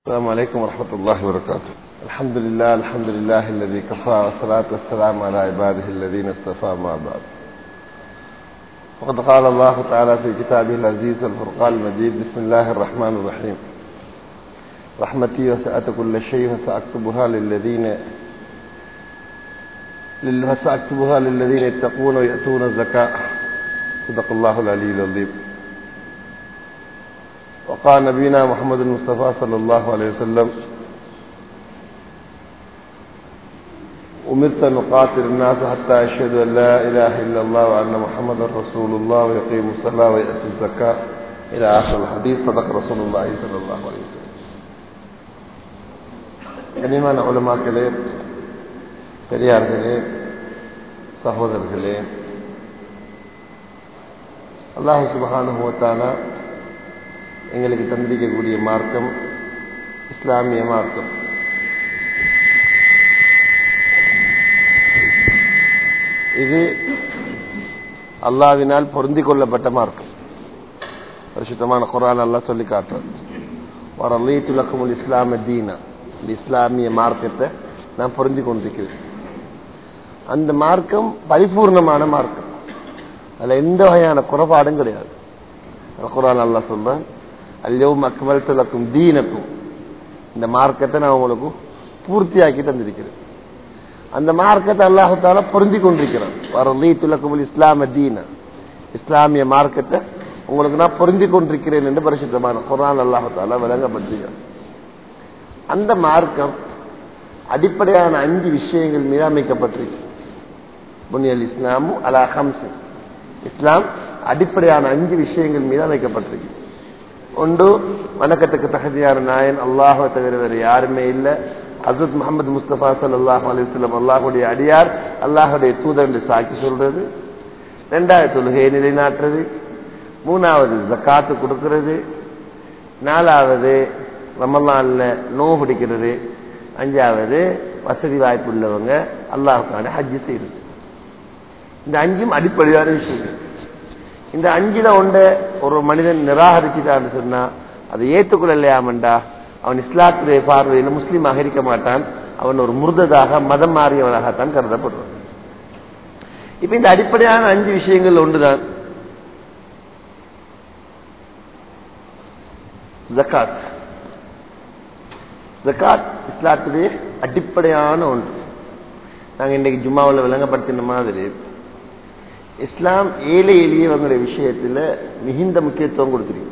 السلام عليكم ورحمة الله وبركاته الحمد لله الحمد لله الذي كفى والصلاة والسلام على عباده الذين اصطفى ما بعد وقد قال الله تعالى في كتابه العزيز الفرقان المجيد بسم الله الرحمن الرحيم رحمتي وسعت كل شيء وسأكتبها للذين وسأكتبها للذين يتقون ويأتون الزكاة صدق الله العلي العظيم وقال نبينا محمد المصطفى صلى الله عليه وسلم أمرت أن أقاتل الناس حتى يشهدوا أن لا إله إلا الله وأن محمدا رسول الله ويقيموا الصلاة ويأتوا الزكاة إلى آخر الحديث صدق رسول الله صلى الله عليه وسلم கனிமான உலமாக்களே பெரியார்களே சகோதரர்களே அல்லாஹு சுபகானுபவத்தானா எங்களுக்கு தந்திரிக்கக்கூடிய மார்க்கம் இஸ்லாமிய மார்க்கம் இது அல்லாவினால் பொருந்திக் கொள்ளப்பட்ட மார்க்கம் பரிசுத்தமான குரான் அல்லா சொல்லி காட்டுறது வரலீத்துலக்கும் இஸ்லாம தீனா இந்த இஸ்லாமிய மார்க்கத்தை நான் பொருந்தி கொண்டிருக்கிறேன் அந்த மார்க்கம் பரிபூர்ணமான மார்க்கம் அதுல எந்த வகையான குறைபாடும் கிடையாது குரான் அல்லா சொல்றேன் அல்லவும் அக்மல் துலக்கும் தீனக்கும் இந்த மார்க்கத்தை நான் உங்களுக்கு பூர்த்தியாக்கி தந்திருக்கிறேன் அந்த மார்க்கத்தை அல்லாஹால பொருந்தி கொண்டிருக்கிறேன் வரலீ துலக்கும் இஸ்லாம தீன இஸ்லாமிய மார்க்கத்தை உங்களுக்கு நான் பொருந்தி கொண்டிருக்கிறேன் என்று பரிசுத்தமான குரான் அல்லாஹால விளங்கப்படுத்துகிறேன் அந்த மார்க்கம் அடிப்படையான அஞ்சு விஷயங்கள் மீது அமைக்கப்பட்டிருக்கு புனியல் இஸ்லாமும் அலா ஹம்சு இஸ்லாம் அடிப்படையான அஞ்சு விஷயங்கள் மீது அமைக்கப்பட்டிருக்கு ஒன்று வணக்கத்துக்கு தகுதியான நாயன் அல்லாஹை தவிர வேறு யாருமே இல்லை அசத் முகமது முஸ்தபா சல்லாஹ் அலிஸ்லம் அல்லாஹுடைய அடியார் அல்லாஹுடைய தூதர் என்று சாக்கி சொல்றது ரெண்டாவது தொழுகையை நிலைநாட்டுறது மூணாவது ஜக்காத்து கொடுக்கிறது நாலாவது ரமலான்ல நோ பிடிக்கிறது அஞ்சாவது வசதி வாய்ப்பு உள்ளவங்க அல்லாஹுக்கான ஹஜ்ஜு செய்யுது இந்த அஞ்சும் அடிப்படையான விஷயங்கள் இந்த அஞ்சுல ஒன்ற ஒரு மனிதன் நிராகரிச்சுட்டான்னு சொன்னா அதை ஏற்றுக்கொள்ளலையாமண்டா அவன் இஸ்லாத்துடைய பார்வையில் முஸ்லீமாக இருக்க மாட்டான் அவன் ஒரு முருததாக மதம் மாறியவனாகத்தான் கருதப்படுவான் இப்ப இந்த அடிப்படையான அஞ்சு விஷயங்கள் ஒன்றுதான் ஜக்காத் ஜக்காத் இஸ்லாத்துடைய அடிப்படையான ஒன்று நாங்க இன்னைக்கு ஜும்மாவில் விளங்கப்படுத்தின மாதிரி இஸ்லாம் ஏழை எளியவங்களுடைய விஷயத்துல மிகுந்த முக்கியத்துவம் கொடுத்துருக்கு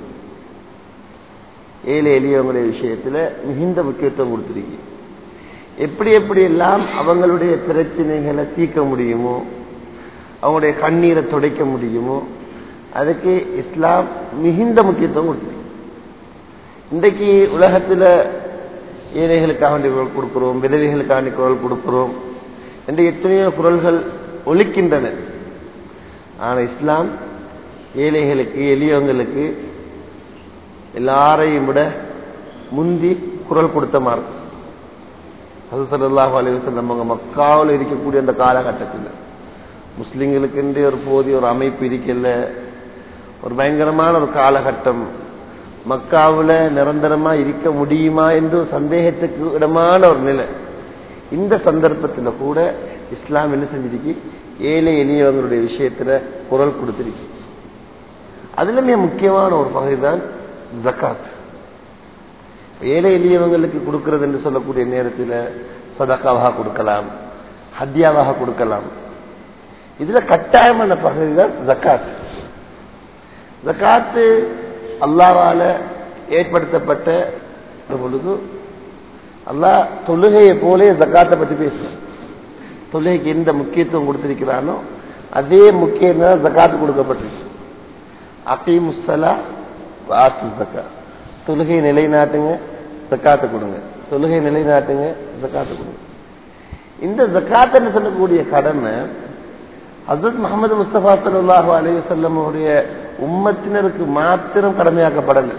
ஏழை எளியவங்களுடைய விஷயத்துல மிகுந்த முக்கியத்துவம் கொடுத்துருக்கு எப்படி எப்படி எல்லாம் அவங்களுடைய பிரச்சனைகளை தீர்க்க முடியுமோ அவங்களுடைய கண்ணீரை துடைக்க முடியுமோ அதுக்கு இஸ்லாம் மிகுந்த முக்கியத்துவம் கொடுத்துருக்கு இன்றைக்கு உலகத்துல ஏழைகளுக்காக வேண்டிய குரல் கொடுக்கிறோம் விதவைகளுக்காக வேண்டிய குரல் கொடுக்கிறோம் என்று எத்தனையோ குரல்கள் ஒழிக்கின்றன ஆனா இஸ்லாம் ஏழைகளுக்கு எளியவங்களுக்கு எல்லாரையும் விட முந்தி குரல் கொடுத்த மார்க்கம் அது சல்லாஹ் அலிவசம் அவங்க மக்காவில் இருக்கக்கூடிய அந்த காலகட்டத்தில் முஸ்லிம்களுக்கு என்று ஒரு போதிய ஒரு அமைப்பு இருக்கல ஒரு பயங்கரமான ஒரு காலகட்டம் மக்காவில் நிரந்தரமா இருக்க முடியுமா என்று சந்தேகத்துக்கு இடமான ஒரு நிலை இந்த சந்தர்ப்பத்தில் கூட இஸ்லாம் என்ன செஞ்சிருக்கு ஏழை எளியவங்களுடைய விஷயத்துல குரல் கொடுத்திருக்கு அதுல மிக முக்கியமான ஒரு பகுதி தான் ஜக்காத் ஏழை எளியவங்களுக்கு கொடுக்கிறது என்று சொல்லக்கூடிய நேரத்தில் சதக்காவாக கொடுக்கலாம் ஹத்தியாவாக கொடுக்கலாம் இதுல கட்டாயமான பகுதி தான் ஜக்காத் ஜக்காத்து அல்லாவால ஏற்படுத்தப்பட்ட பொழுது அல்லாஹ் தொழுகையை போலே ஜக்காத்தை பற்றி பேசுறோம் தொழுகைக்கு எந்த முக்கியத்துவம் கொடுத்திருக்கிறானோ அதே முக்கியம் ஜக்காத்து கொடுக்கப்பட்டிருக்கு அகீமுஸ்தலா வாத்து ஜக்கா தொழுகை நிலைநாட்டுங்க ஜக்காத்தை கொடுங்க தொழுகை நிலைநாட்டுங்க ஜக்காத்தை கொடுங்க இந்த ஜக்காத்துன்னு சொல்லக்கூடிய கடமை ஹசரத் முகமது முஸ்தபா சல்லாஹு அலி சொல்லமுடைய உம்மத்தினருக்கு மாத்திரம் கடமையாக்கப்படலை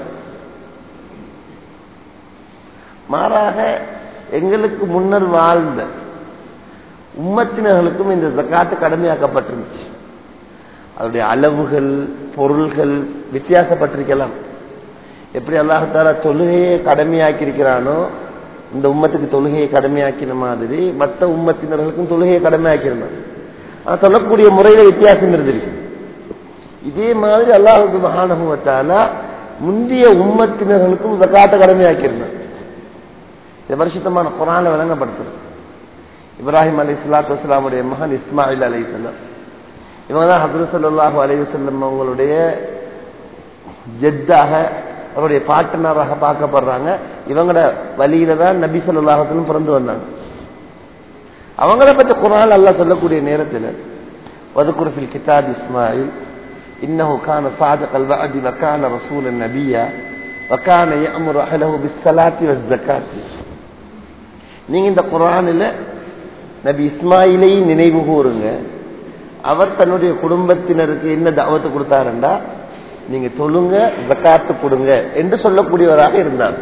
மாறாக எங்களுக்கு முன்னர் வாழ்ந்த உம்மத்தினர்களுக்கும் இந்த ஜக்காத்து கடமையாக்கப்பட்டிருந்துச்சு அதனுடைய அளவுகள் பொருள்கள் வித்தியாசப்பட்டிருக்கலாம் எப்படி அல்லாஹால தொழுகையை கடமையாக்கி இருக்கிறானோ இந்த உம்மத்துக்கு தொழுகையை கடமையாக்கின மாதிரி மற்ற உம்மத்தினர்களுக்கும் தொழுகையை கடமையாக்கிருந்தாங்க ஆனா சொல்லக்கூடிய முறையில வித்தியாசம் இருந்திருக்கு இதே மாதிரி அல்லாஹு மகானகுவத்தால முந்தைய உம்மத்தினர்களுக்கும் ஜக்காத்த கடமையாக்கியிருந்தாங்க இந்த வருஷத்தமான குரான விளங்கப்படுத்துறது இப்ராஹிம் அலி இஸ்லாத்து வஸ்லாமுடைய மகன் இஸ்மாயில் அலி இஸ்லாம் இவங்க தான் ஹசரத் சல்லாஹூ அலி வசல்லம் அவங்களுடைய ஜெத்தாக அவருடைய பாட்டனராக பார்க்கப்படுறாங்க இவங்களோட வழியில தான் நபி சொல்லாஹத்திலும் பிறந்து வந்தாங்க அவங்கள பற்றி குரான் அல்லா சொல்லக்கூடிய நேரத்தில் வதுக்குரஃபில் கிதாப் இஸ்மாயில் إنه كان صادق الوعد وكان رسولا نبيا وكان يأمر أهله بالصلاة والزكاة நீங்க இந்த குரானில் நபி இஸ்மாயிலையும் நினைவு கூறுங்க அவர் தன்னுடைய குடும்பத்தினருக்கு என்ன தாவத்து கொடுத்தாருண்டா நீங்க தொழுங்க ஜக்காத்து கொடுங்க என்று சொல்லக்கூடியவராக இருந்தார்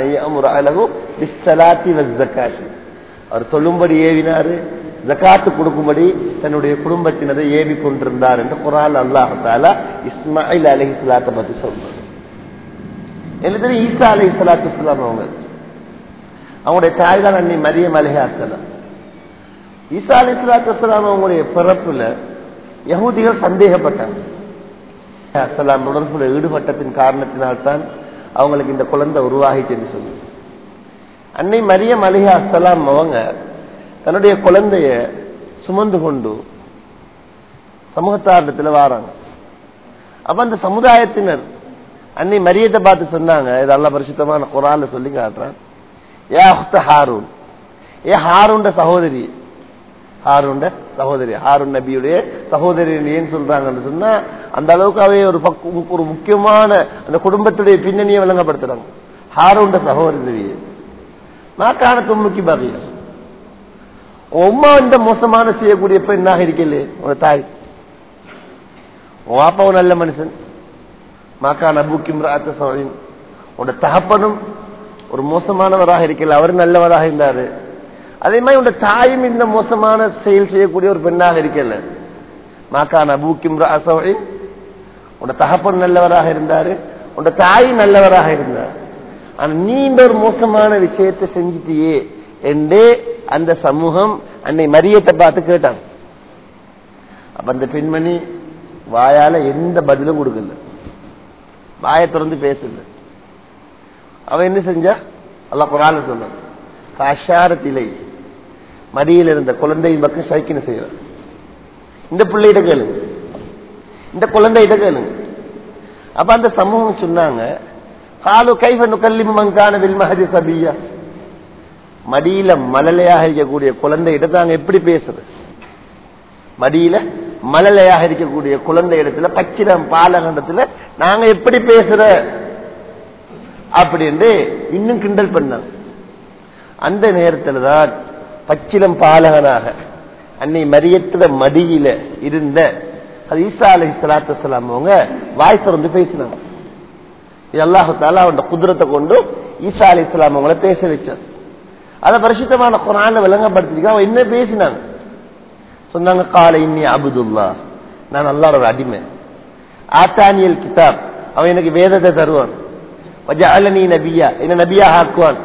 அவர் தொழும்படி ஏவினாரு ஜக்காத்து கொடுக்கும்படி தன்னுடைய குடும்பத்தினரை ஏவி கொண்டிருந்தார் என்று குரான் அல்லாஹால இஸ்மாயில் அலஹி சலாத்தை பத்தி சொல்றார் எனக்கு ஈசா அலஹி சலாத்து இஸ்லாம் அவங்க அவங்களுடைய தாய் தான் அன்னி மரியம் அலிஹாசலாம் ஈசா அலி சலாத்து இஸ்லாம் அவங்களுடைய பிறப்புல யகூதிகள் சந்தேகப்பட்டாங்க அஸ்லாம் உடன்புல ஈடுபட்டத்தின் காரணத்தினால்தான் அவங்களுக்கு இந்த குழந்தை உருவாகிச்சுன்னு சொல்லி அன்னை மரியம் அலிஹா அஸ்லாம் அவங்க தன்னுடைய குழந்தைய சுமந்து கொண்டு சமூகத்தாரத்தில் வாராங்க அப்ப அந்த சமுதாயத்தினர் அன்னை மரியத்தை பார்த்து சொன்னாங்க இதெல்லாம் பரிசுத்தமான குரால சொல்லி காட்டுறான் ஏ அஹ்த ஹாரூன் ஏ ஹாரூண்ட சகோதரி ஹாரூண்ட சகோதரி ஹாரூன் நபியுடைய சகோதரி ஏன் சொல்றாங்கன்னு சொன்னா அந்த அளவுக்கு அவை ஒரு ஒரு முக்கியமான அந்த குடும்பத்துடைய பின்னணியை விளங்கப்படுத்துறாங்க ஹாரூண்ட சகோதரி நாக்கான தும்முக்கி பகையா உமா இந்த மோசமான செய்யக்கூடிய பெண்ணாக இருக்கல உங்க தாய் உன் வாப்பாவும் நல்ல மனுஷன் மாக்கான் அபுக்கிம் ராத்தசோழின் உன்னோட தகப்பனும் ஒரு மோசமானவராக இருக்கல அவர் நல்லவராக இருந்தாரு அதே மாதிரி உன்னோட தாயும் இந்த மோசமான செயல் செய்யக்கூடிய ஒரு பெண்ணாக இருக்கல மாக்கான் அபுக்கிம் ராசோழின் உன்னோட தகப்பன் நல்லவராக இருந்தாரு உன்னோட தாய் நல்லவராக இருந்தார் ஆனா நீ இந்த ஒரு மோசமான விஷயத்தை செஞ்சிட்டியே என்று அந்த சமூகம் அன்னை மரியத்தை பார்த்து கேட்டாங்க அப்ப அந்த பெண்மணி வாயால எந்த பதிலும் கொடுக்கல வாயை திறந்து பேசல அவ என்ன செஞ்சா அல்ல குரான சொன்னாரத்திலை மடியில் இருந்த குழந்தையின் பக்கம் சைக்கின செய்யறார் இந்த பிள்ளைகிட்ட கேளுங்க இந்த குழந்தைகிட்ட கேளுங்க அப்ப அந்த சமூகம் சொன்னாங்க காலு கைஃப நுகல்லிமு மங்கான வில்மஹதி சபியா மடியில மலலையாக இருக்கக்கூடிய குழந்தை இடத்தை நாங்க எப்படி பேசுறது மடியில மலலையாக இருக்கக்கூடிய குழந்தை இடத்துல பச்சிடம் பாலகண்டத்துல நாங்க எப்படி பேசுற அப்படின்னு இன்னும் கிண்டல் பண்ணாங்க அந்த நேரத்துல தான் பச்சிலம் பாலகனாக அன்னை மரியத்துல மடியில இருந்த அது ஈசா அலி சலாத்து அவங்க வாய் திறந்து பேசினாங்க இது அல்லாஹால அவன் குதிரத்தை கொண்டு ஈசா அலி இஸ்லாம் அவங்கள பேச வச்சார் அதை பரிசுத்தமான குரான விளங்கப்படுத்திக்க அவன் என்ன பேசினாங்க சொன்னாங்க கால இன்னி அபுதுல்லா நான் அல்லாட அடிமை ஆத்தானியல் கிதாப் அவன் எனக்கு வேதத்தை தருவான் நீ நபியா என்ன நபியா ஆக்குவான்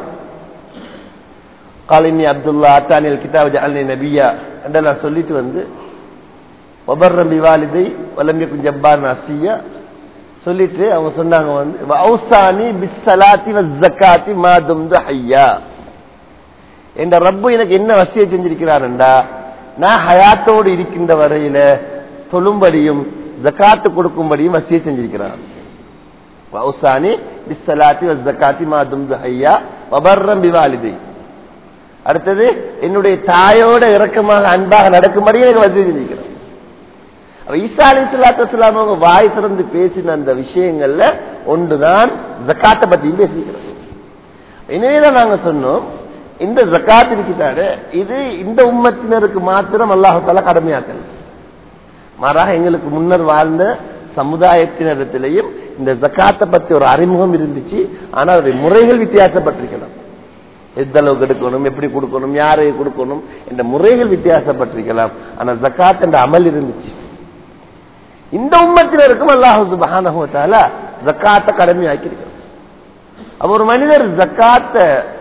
கால இன்னி அப்துல்லா ஆத்தானியல் கிதாப் ஜஅல்னி நபியா என்று நான் சொல்லிட்டு வந்து ஒபர்ரம் விவாலிதை வலம்பிய ஜப்பார் நாசியா சொல்லிட்டு அவங்க சொன்னாங்க வந்து ஔசானி பிஸ்ஸலாத்தி வஸ்ஸகாத்தி மா தும்து ஹய்யா என்ற ரப்பு எனக்கு என்ன வசிய செஞ்சிருக்கிறாருண்டா நான் ஹயாத்தோடு இருக்கின்ற வரையில தொழும்படியும் ஜக்காத்து கொடுக்கும்படியும் வசிய செஞ்சிருக்கிறார் வௌசானி பிஸ்ஸலாத்தி வஸ்ஸகாத்தி மா தும்து ஹய்யா வபர்ரம் பிவாலிதை அடுத்தது என்னுடைய தாயோட இறக்கமாக அன்பாக நடக்கும்படியும் எனக்கு வசிய செஞ்சிருக்கிறார் ஈசா அலி சலாத்து அவங்க வாய் திறந்து பேசின அந்த விஷயங்கள்ல ஒன்றுதான் ஜக்காத்தை பத்தியும் பேசிக்கிறோம் எனவேதான் நாங்க சொன்னோம் இந்த ஜக்காத் இருக்கிறாரு இது இந்த உம்மத்தினருக்கு மாத்திரம் அல்லாஹால கடமையாக்கல் மாறாக எங்களுக்கு முன்னர் வாழ்ந்த சமுதாயத்தினரிடத்திலையும் இந்த ஜக்காத்தை பத்தி ஒரு அறிமுகம் இருந்துச்சு ஆனால் அதனுடைய முறைகள் வித்தியாசப்பட்டிருக்கலாம் எந்த அளவுக்கு எடுக்கணும் எப்படி கொடுக்கணும் யாரை கொடுக்கணும் என்ற முறைகள் வித்தியாசப்பட்டிருக்கலாம் ஆனால் ஜக்காத் என்ற அமல் இருந்துச்சு இந்த உம்மத்தினருக்கும் அல்லாஹு சுபஹானஹுவத்தால ஜக்காத்த கடமையாக்கி இருக்கிறோம் அப்ப ஒரு மனிதர் ஜக்காத்த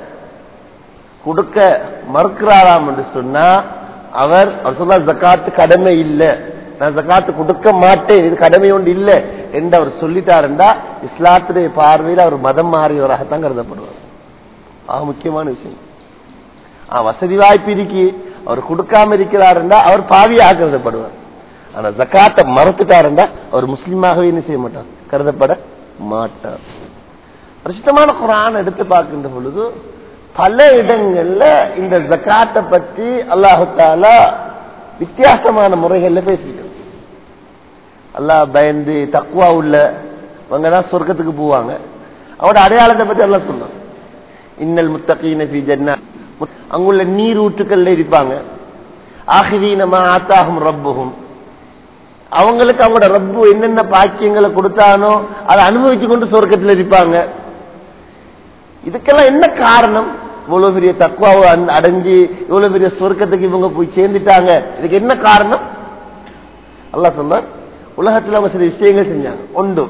கொடுக்க மறுக்கிறாராம் என்று சொன்னா அவர் அவர் சொல்ல ஜக்காத்து கடமை இல்லை நான் ஜக்காத்து கொடுக்க மாட்டேன் இது கடமை ஒன்று இல்லை என்று அவர் சொல்லிட்டாருண்டா இஸ்லாத்துடைய பார்வையில் அவர் மதம் மாறியவராகத்தான் கருதப்படுவார் ஆக முக்கியமான விஷயம் ஆ, வசதி வாய்ப்பு இருக்கு அவர் கொடுக்காம இருக்கிறாருண்டா அவர் பாவியாக கருதப்படுவார் ஆனா ஜக்காத்தை மறுத்துட்டாருண்டா அவர் முஸ்லீமாகவே என்ன செய்ய மாட்டார் கருதப்பட மாட்டார் பிரசித்தமான குரான் எடுத்து பார்க்கின்ற பொழுது பல இடங்கள்ல இந்த ஜக்காத்தை பற்றி அல்லாஹு தாலா வித்தியாசமான முறைகள்ல பேசிட்டு அல்லாஹ் பயந்து தக்குவா உள்ள அவங்க தான் சொர்க்கத்துக்கு போவாங்க அவரோட அடையாளத்தை பத்தி எல்லாம் சொல்லுவாங்க இன்னல் முத்தகீன ஃபி ஜன்னா அங்குள்ள நீர் ஊற்றுக்கள்ல இருப்பாங்க ஆஹிதீனமா ஆத்தாகும் ரப்புகும் அவங்களுக்கு அவங்களோட ரப்பு என்னென்ன பாக்கியங்களை கொடுத்தானோ அதை அனுபவிச்சு கொண்டு சொர்க்கத்தில் இருப்பாங்க இதுக்கெல்லாம் என்ன காரணம் இவ்வளவு பெரிய தக்குவாவை அன்- அடைஞ்சு இவ்வளவு பெரிய சொர்க்கத்துக்கு இவங்க போய் சேர்ந்துட்டாங்க இதுக்கு என்ன காரணம் அல்லாஹ் சொன்னார் உலகத்துல அவங்க சில விஷயங்கள் செஞ்சாங்க ஒன்று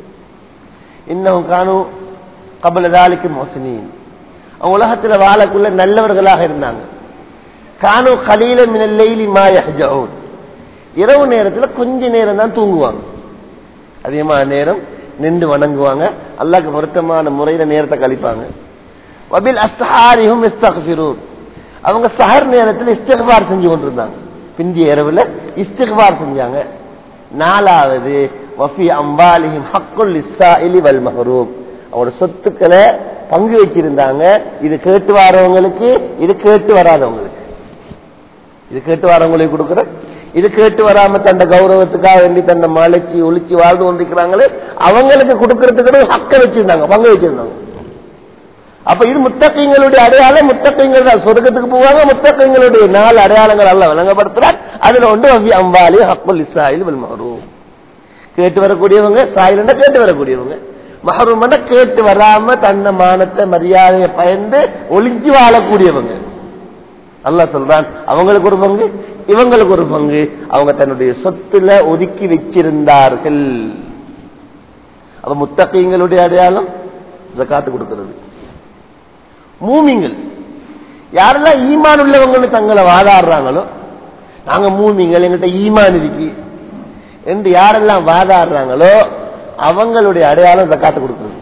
இன்னும் காணும் கபலதாலிக்கு மோசனின் அவங்க உலகத்துல வாழக்குள்ள நல்லவர்களாக இருந்தாங்க கானு கலீல மினல்லைலி மா யஹ்ஜஊன் இரவு நேரத்துல கொஞ்ச நேரம் தான் தூங்குவாங்க அதிகமான நேரம் நின்று வணங்குவாங்க அல்லாஹ்க்கு பொருத்தமான முறையில நேரத்தை கழிப்பாங்க வபில் அஸ்ஹாரிஹும் இஸ்தக்ஃபிரூன் அவங்க சஹர் நேரத்தில் இஸ்திக்பார் செஞ்சு கொண்டிருந்தாங்க பிந்திய இரவுல இஸ்திக்பார் செஞ்சாங்க நாலாவது வஃபி அம்பாலிஹிம் ஹக்குல் இஸ்ஸாயிலி வல் மஹரூம் அவங்களோட சொத்துக்களை பங்கு வச்சிருந்தாங்க இது கேட்டு வரவங்களுக்கு இது கேட்டு வராதவங்களுக்கு இது கேட்டு வரவங்களுக்கு கொடுக்குற இது கேட்டு வராம தந்த கௌரவத்துக்காக வேண்டி தன்னை மலைச்சி ஒளிச்சு வாழ்ந்து கொண்டிருக்கிறாங்களே அவங்களுக்கு கொடுக்கறதுக்கு ஹக்க வச்சிருந்தாங்க பங்கு வச்சிருந்தாங்க அப்ப இது முத்தகைங்களுடைய அடையாளம் முத்தகைங்கள் தான் சொர்க்கத்துக்கு போவாங்க முத்தகைங்களுடைய நாலு அடையாளங்கள் அல்ல விளங்கப்படுத்துறார் அதுல ஒன்று வஃபி அம்பாலி ஹக்குல் இஸ்ராயில் வல் மஹரூம் கேட்டு வரக்கூடியவங்க சாயிலண்ட கேட்டு வரக்கூடியவங்க மஹரூமன கேட்டு வராம தன்னை மானத்தை மரியாதையை பயந்து ஒளிஞ்சு வாழக்கூடியவங்க அல்லாஹ் சொல்றான் அவங்களுக்கு ஒரு பங்கு இவங்களுக்கு ஒரு பங்கு அவங்க தன்னுடைய சொத்துல ஒதுக்கி வச்சிருந்தார்கள் அப்ப முத்தகைங்களுடைய அடையாளம் ஜக்காத்து கொடுக்கிறது மூமிங்கள் யாரெல்லாம் ஈமான் உள்ளவங்கன்னு தங்களை வாதாடுறாங்களோ நாங்க மூமிங்கள் எங்கிட்ட ஈமான் இருக்கு என்று யாரெல்லாம் வாதாடுறாங்களோ அவங்களுடைய அடையாளம் ஜக்காத்து கொடுக்கிறது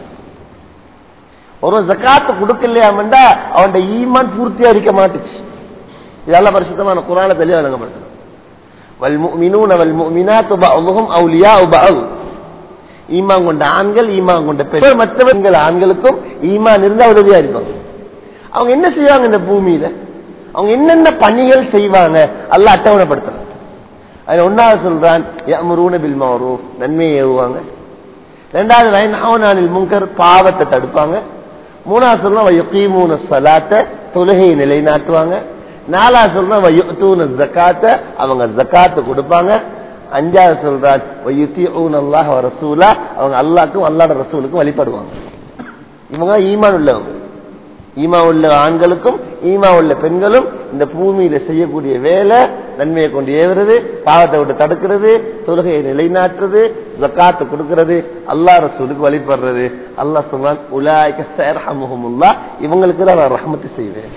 ஒரு ஜக்காத்து கொடுக்கலையாமண்டா அவன் ஈமான் பூர்த்தியா இருக்க மாட்டுச்சு இதெல்லாம் பரிசுத்தமான குரான தெளிவா விளங்கப்படுத்தணும் வல்முமினூன வல்முமினாத்து பஅதுஹும் அவுலியாஉ பஅது ஈமான் கொண்ட ஆண்கள் ஈமான் கொண்ட பெண்கள் மற்றவர்கள் ஆண்களுக்கும் ஈமான் இருந்தா உதவியா இருப்பாங்க அவங்க என்ன செய்வாங்க இந்த பூமியில அவங்க என்னென்ன பணிகள் செய்வாங்க அல்லாஹ் அட்டவணைப்படுத்துறான் அதுல ஒன்னாவது சொல்றான் யஅமுரூன பில் மஅரூஃப் நன்மையை ஏவுவாங்க ரெண்டாவது வயனாவனானில் முங்கர் பாவத்தை தடுப்பாங்க மூணாவது சொல்றோம் யுகீமூன ஸலாத்த தொழுகையை நிலைநாட்டுவாங்க நாலாவது சொல்றோம் வயுத்தூன ஜக்காத்த அவங்க ஜக்காத்து கொடுப்பாங்க அஞ்சாவது சொல்றான் வயுத்தியூன் அல்லாஹ் ரசூலா அவங்க அல்லாஹ்க்கும் அல்லாஹ்ட ரசூலுக்கும் வழிபடுவாங்க இவங்க ஈமான் உள்ளவங்க ஈமா உள்ள ஆண்களுக்கும் ஈமா உள்ள பெண்களும் இந்த பூமியில செய்யக்கூடிய வேலை நன்மையை கொண்டு ஏவுறது பாவத்தை விட்டு தடுக்கிறது தொழுகையை நிலைநாட்டுறது ஜக்காத்து கொடுக்கிறது அல்லாஹ் ரசூலுக்கு வழிபடுறது அல்லாஹ் சொல்றான் உலாய்க்க சேரஹமுல்லா இவங்களுக்கு தான் நான் ரஹமத்து செய்வேன்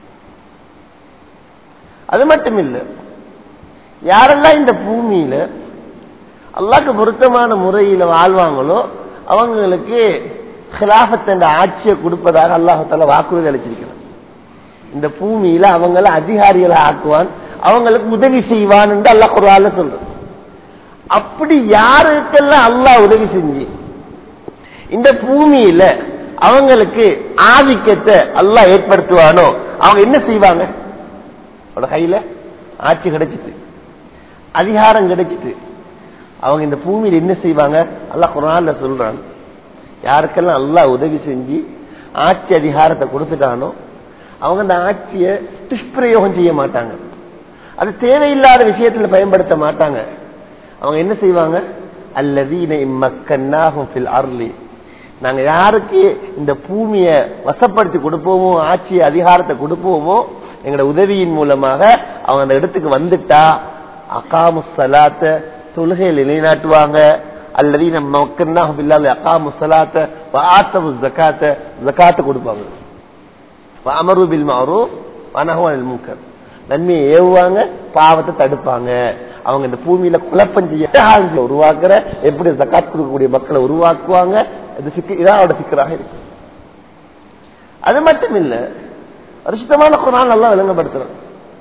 அது மட்டும் இல்ல யாரெல்லாம் இந்த பூமியில அல்லாஹ்க்கு பொருத்தமான முறையில வாழ்வாங்களோ அவங்களுக்கு கிலாபத் என்ற ஆட்சியை கொடுப்பதாக அல்லாஹால வாக்குறுதி அளிச்சிருக்கிறான் இந்த பூமியில அவங்கள அதிகாரிகளை ஆக்குவான் அவங்களுக்கு உதவி செய்வான் என்று அல்லாஹ் குரால சொல்றான் அப்படி யாருக்கெல்லாம் அல்லாஹ் உதவி செஞ்சு இந்த பூமியில அவங்களுக்கு ஆதிக்கத்தை அல்லாஹ் ஏற்படுத்துவானோ அவங்க என்ன செய்வாங்க அவட கையில ஆட்சி கிடைச்சிட்டு அதிகாரம் கிடைச்சிட்டு அவங்க இந்த பூமியில என்ன செய்வாங்க அல்லாஹ் குரான்ல சொல்றான் யாருக்கெல்லாம் அல்லாஹ் உதவி செஞ்சு ஆட்சி அதிகாரத்தை கொடுத்துட்டானோ அவங்க அந்த ஆட்சியை துஷ்பிரயோகம் செய்ய மாட்டாங்க அது தேவையில்லாத விஷயத்துல பயன்படுத்த மாட்டாங்க அவங்க என்ன செய்வாங்க அல்லதீன இம்மக்கன்னாகும் ஃபில் அர்லி நாங்க யாருக்கு இந்த பூமியை வசப்படுத்தி கொடுப்போமோ ஆட்சி அதிகாரத்தை கொடுப்போமோ எங்களோட உதவியின் மூலமாக அவங்க அந்த இடத்துக்கு வந்துட்டா அகாமு சலாத்த தொழுகையை நிலைநாட்டுவாங்க அல்லது நம்ம மக்கள்னா அகாமு சலாத்த ஆத்தவு ஜக்காத்த ஜக்காத்த கொடுப்பாங்க அமரு பில் மாரூப் வனஹுவல் முன்கர் நன்மையை ஏவுவாங்க பாவத்தை தடுப்பாங்க அவங்க இந்த பூமியில குழப்பம் செய்ய ஆளுங்களை உருவாக்குற எப்படி ஜக்காத் கொடுக்கக்கூடிய மக்களை உருவாக்குவாங்க இது சிக்கு இதான் அவரோட சிக்கராக இருக்கு அது மட்டும் இல்ல வருஷத்தமான குரான் நல்லா விளங்கப்படுத்துறோம்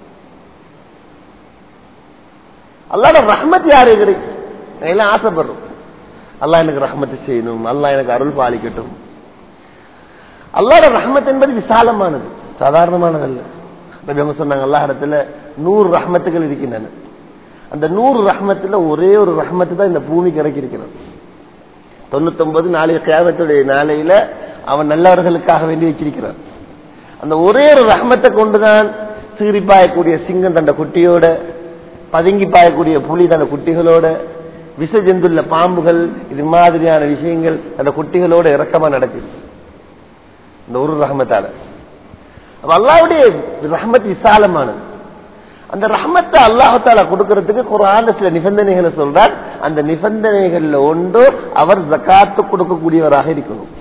அல்லாட ரஹ்மத் யாரு கிடைக்கும் எல்லாம் ஆசைப்படுறோம் அல்லாஹ் எனக்கு ரஹ்மத்து செய்யணும் அல்லாஹ் எனக்கு அருள் பாலிக்கட்டும் அல்லாட ரஹ்மத் என்பது விசாலமானது சாதாரணமானது அல்ல நபி அவங்க சொன்னாங்க அல்லாஹ் இடத்துல நூறு ரஹ்மத்துகள் இருக்கின்றன அந்த நூறு ரஹ்மத்துல ஒரே ஒரு ரஹ்மத்து தான் இந்த பூமிக்கு இறக்கி இருக்கிறது தொண்ணூத்தி ஒன்பது நாளைய கேவத்துடைய நாளையில அவன் நல்லவர்களுக்காக வேண்டி வச்சிருக்கிறான் அந்த ஒரே ஒரு ரஹ்மத்தை கொண்டுதான் சீறி பாயக்கூடிய சிங்கம் தண்ட குட்டியோட பதுங்கி பாயக்கூடிய புலி தந்த குட்டிகளோட விஷ ஜந்துள்ள பாம்புகள் இது மாதிரியான விஷயங்கள் அந்த குட்டிகளோட இறக்கமா நடக்குது இந்த ஒரு ரஹமத்தால அப்ப அல்லாவுடைய ரஹமத் விசாலமானது அந்த ரஹமத்தை அல்லாஹால கொடுக்கறதுக்கு குரான சில நிபந்தனைகளை சொல்றார் அந்த நிபந்தனைகள்ல ஒன்று அவர் ஜக்காத்து கொடுக்கக்கூடியவராக இருக்கணும்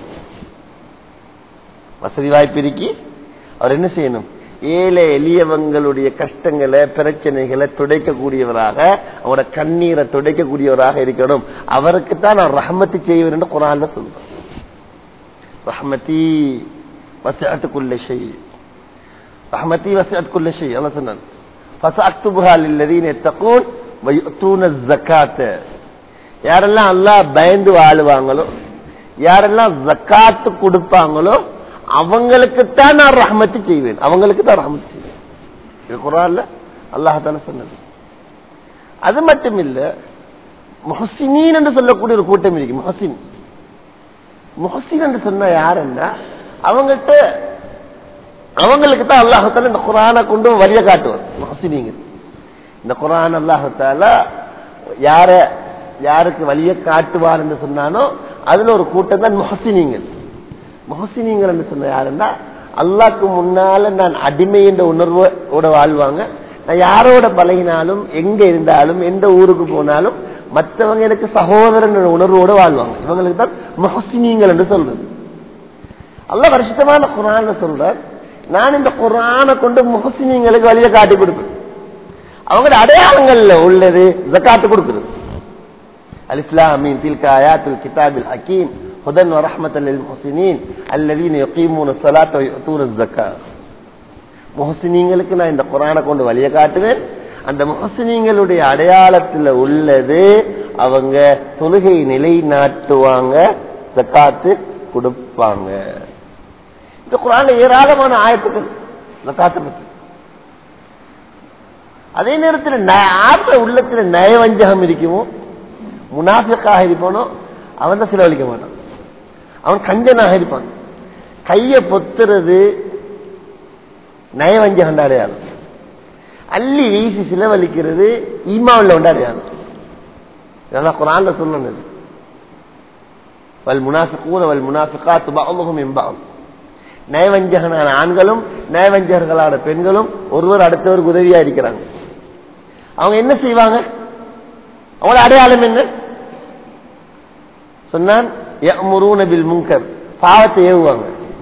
வசதி வாய்ப்பு இருக்கி அவர் என்ன செய்யணும் ஏழை எளியவங்களுடைய கஷ்டங்களை பிரச்சனைகளை துடைக்கக்கூடியவராக அவரோட கண்ணீரை துடைக்கக்கூடியவராக இருக்கணும் அவருக்கு தான் நான் ரஹமத்து செய்வேன் என்று குரான்ல சொல்றேன் ரஹமதி வசத்துக்குள்ள செய் ரஹமதி வசத்துக்குள்ள செய் அல்ல சொன்னான் فسأكتبها للذين يتقون ويؤتون الزكاة யாரெல்லாம் அல்லாஹ் பயந்து வாழுவாங்களோ யாரெல்லாம் ஜக்காத்து கொடுப்பாங்களோ அவங்களுக்குத்தான் நான் ரஹமத்து செய்வேன் அவங்களுக்கு தான் ரஹமத்து செய்வேன் இது குரான்ல அல்லாஹால சொன்னது அது மட்டும் இல்ல முஹசினின் என்று சொல்லக்கூடிய ஒரு கூட்டம் இருக்கு முஹசின் முஹசின் என்று சொன்ன யாருன்னா அவங்ககிட்ட அவங்களுக்கு தான் அல்லாஹால இந்த குரானை கொண்டு வழிய காட்டுவார் முஹசினிங்க இந்த குரான் அல்லாஹால யார யாருக்கு வழிய காட்டுவார் என்று சொன்னானோ அதுல ஒரு கூட்டம் தான் முஹசினிங்கள் முஹசினிங்கள் என்று சொன்ன யாருன்னா அல்லாக்கு முன்னால நான் அடிமை என்ற உணர்வோட வாழ்வாங்க நான் யாரோட பழகினாலும் எங்க இருந்தாலும் எந்த ஊருக்கு போனாலும் மற்றவங்க எனக்கு சகோதரன் உணர்வோட வாழ்வாங்க இவங்களுக்கு தான் முஹசினிங்கள் என்று சொல்றது அல்ல வருஷத்தமான குரான சொல்றார் நான் இந்த குரானை கொண்டு முகசினிங்களுக்கு வழியை காட்டி கொடுப்பேன் அவங்களோட அடையாளங்கள்ல உள்ளது ஜக்காத்து கொடுக்குறது அலிஸ்லாமின் தில்கா ஆயாத்துல் கிதாபில் ஹக்கீம் ஹுதன் வரஹமத் அல் முஹசினின் அல்லதீன் யகீமூன ஸலாத்த வ யுத்தூன ஸக்கா முஹசினீங்களுக்கு நான் இந்த குரானை கொண்டு வழியை காட்டுவேன் அந்த முஹசினீங்களுடைய அடையாளத்துல உள்ளது அவங்க தொழுகை நிலை நாட்டுவாங்க ஜக்காத்து கொடுப்பாங்க இந்த குரான் ஏராளமான ஆயத்துக்கள் ஜக்காத்தை பற்றி அதே நேரத்தில் ஆற்ற உள்ளத்துல நயவஞ்சகம் இருக்குமோ முனாஃபிக்காக இருப்பானோ அவன் தான் செலவழிக்க மாட்டான் அவன் கஞ்சனாக இருப்பான் கைய பொத்துறது நயவஞ்சகம் அடையாளம் அள்ளி வீசி செலவழிக்கிறது ஈமாவில் உண்டு அடையாளம் இதெல்லாம் குரான்ல சொன்னது வல் முனாஃபிகூன வல் முனாஃபிகாத்து பஅதுஹும் மின் பஅத் நயவஞ்சகனான ஆண்களும் நயவஞ்சகர்களான பெண்களும் ஒருவர் அடுத்தவருக்கு உதவியா இருக்கிறாங்க அவங்க என்ன செய்வாங்க அவங்களோட அடையாளம் என்ன சொன்னான் பில் முங்கர் பாவத்தை ஏவுவாங்க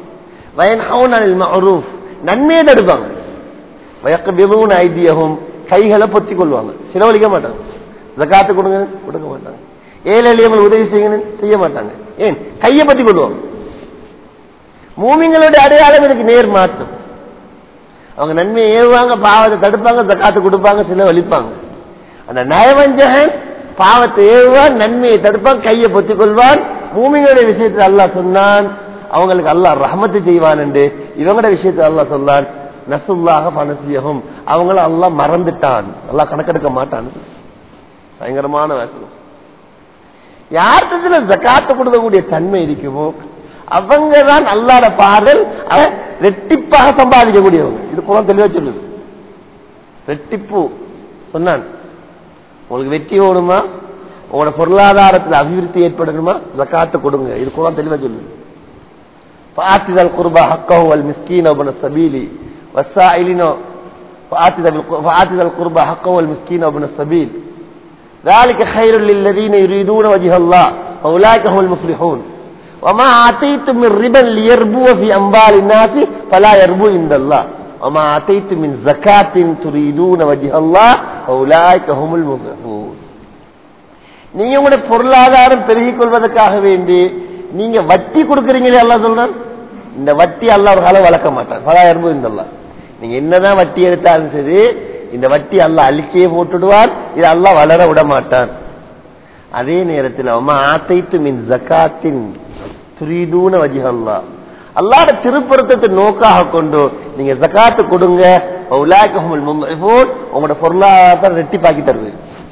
நன்மையை தடுப்பாங்க வயக்கபிதூன் ஐதியகும் கைகளை பொத்திக் கொள்வாங்க செலவழிக்க மாட்டாங்க ஜக்காத்து கொடுங்க கொடுக்க மாட்டாங்க ஏழை எளியவங்க உதவி செய்யணும் செய்ய மாட்டாங்க ஏன் கையை பத்தி கொள்வாங்க மூமிங்களுடைய அடையாளம் எனக்கு நேர் மாற்றம் அவங்க நன்மையை ஏவுவாங்க பாவத்தை தடுப்பாங்க ஜக்காத்து கொடுப்பாங்க சில வலிப்பாங்க அந்த நயவஞ்சகன் பாவத்தை ஏவுவான் நன்மையை தடுப்பான் கையை பொத்திக் கொள்வான் மூமிங்களுடைய விஷயத்தில் அல்லாஹ் சொன்னான் அவங்களுக்கு அல்லாஹ் ரஹமத்து செய்வான் என்று இவங்களோட விஷயத்தில் அல்லாஹ் சொன்னான் நசுல்லாக பனசியகும் அவங்கள அல்லாஹ் மறந்துட்டான் அல்லாஹ் கணக்கெடுக்க மாட்டான் பயங்கரமான வசனம் யார்கிட்ட ஜக்காத்து கொடுக்கக்கூடிய தன்மை இருக்குமோ அவங்க தான் அல்லாட பாடல் ரெட்டிப்பாக சம்பாதிக்கக்கூடியவங்க இது குளம் தெளிவா சொல்லுது ரெட்டிப்பு சொன்னான் உங்களுக்கு வெற்றி ஓடுமா உங்களோட பொருளாதாரத்தில் அபிவிருத்தி ஏற்படணுமா ஜக்காத்து கொடுங்க இது குளம் தெளிவா சொல்லுது فآتذا القربى حقه والمسكين وابن السبيل والسائلين فآتذا القربى حقه والمسكين وابن السبيل ذلك خير للذين يريدون وجه الله فأولئك هم المفلحون وما آتيتم من ربا ليربو في أموال الناس فلا يربو عند الله وما آتيتم من زكاة تريدون وجه الله فأولئك هم المضعفون நீங்க உங்களுடைய பொருளாதாரம் பெருகிக் கொள்வதற்காக வேண்டி நீங்க வட்டி கொடுக்கறீங்களே அல்லா சொல்றான் இந்த வட்டி அல்ல ஒரு காலம் வளர்க்க மாட்டான் பலாயிரம் இந்த நீங்க என்னதான் வட்டி எடுத்தாலும் சரி இந்த வட்டி அல்ல அழிச்சே போட்டுடுவார் இது அல்ல வளர விட மாட்டான் அதே நேரத்தில் அம்மா ஆத்தைத்து மின் ஜக்காத்தின் துரிதூன வஜிஹல்லா அல்லாட திருப்பொருத்தத்தை நோக்காக கொண்டு நீங்க ஜக்காத்து கொடுங்க உங்களோட பொருளாதாரத்தை ரெட்டிப்பாக்கி தருது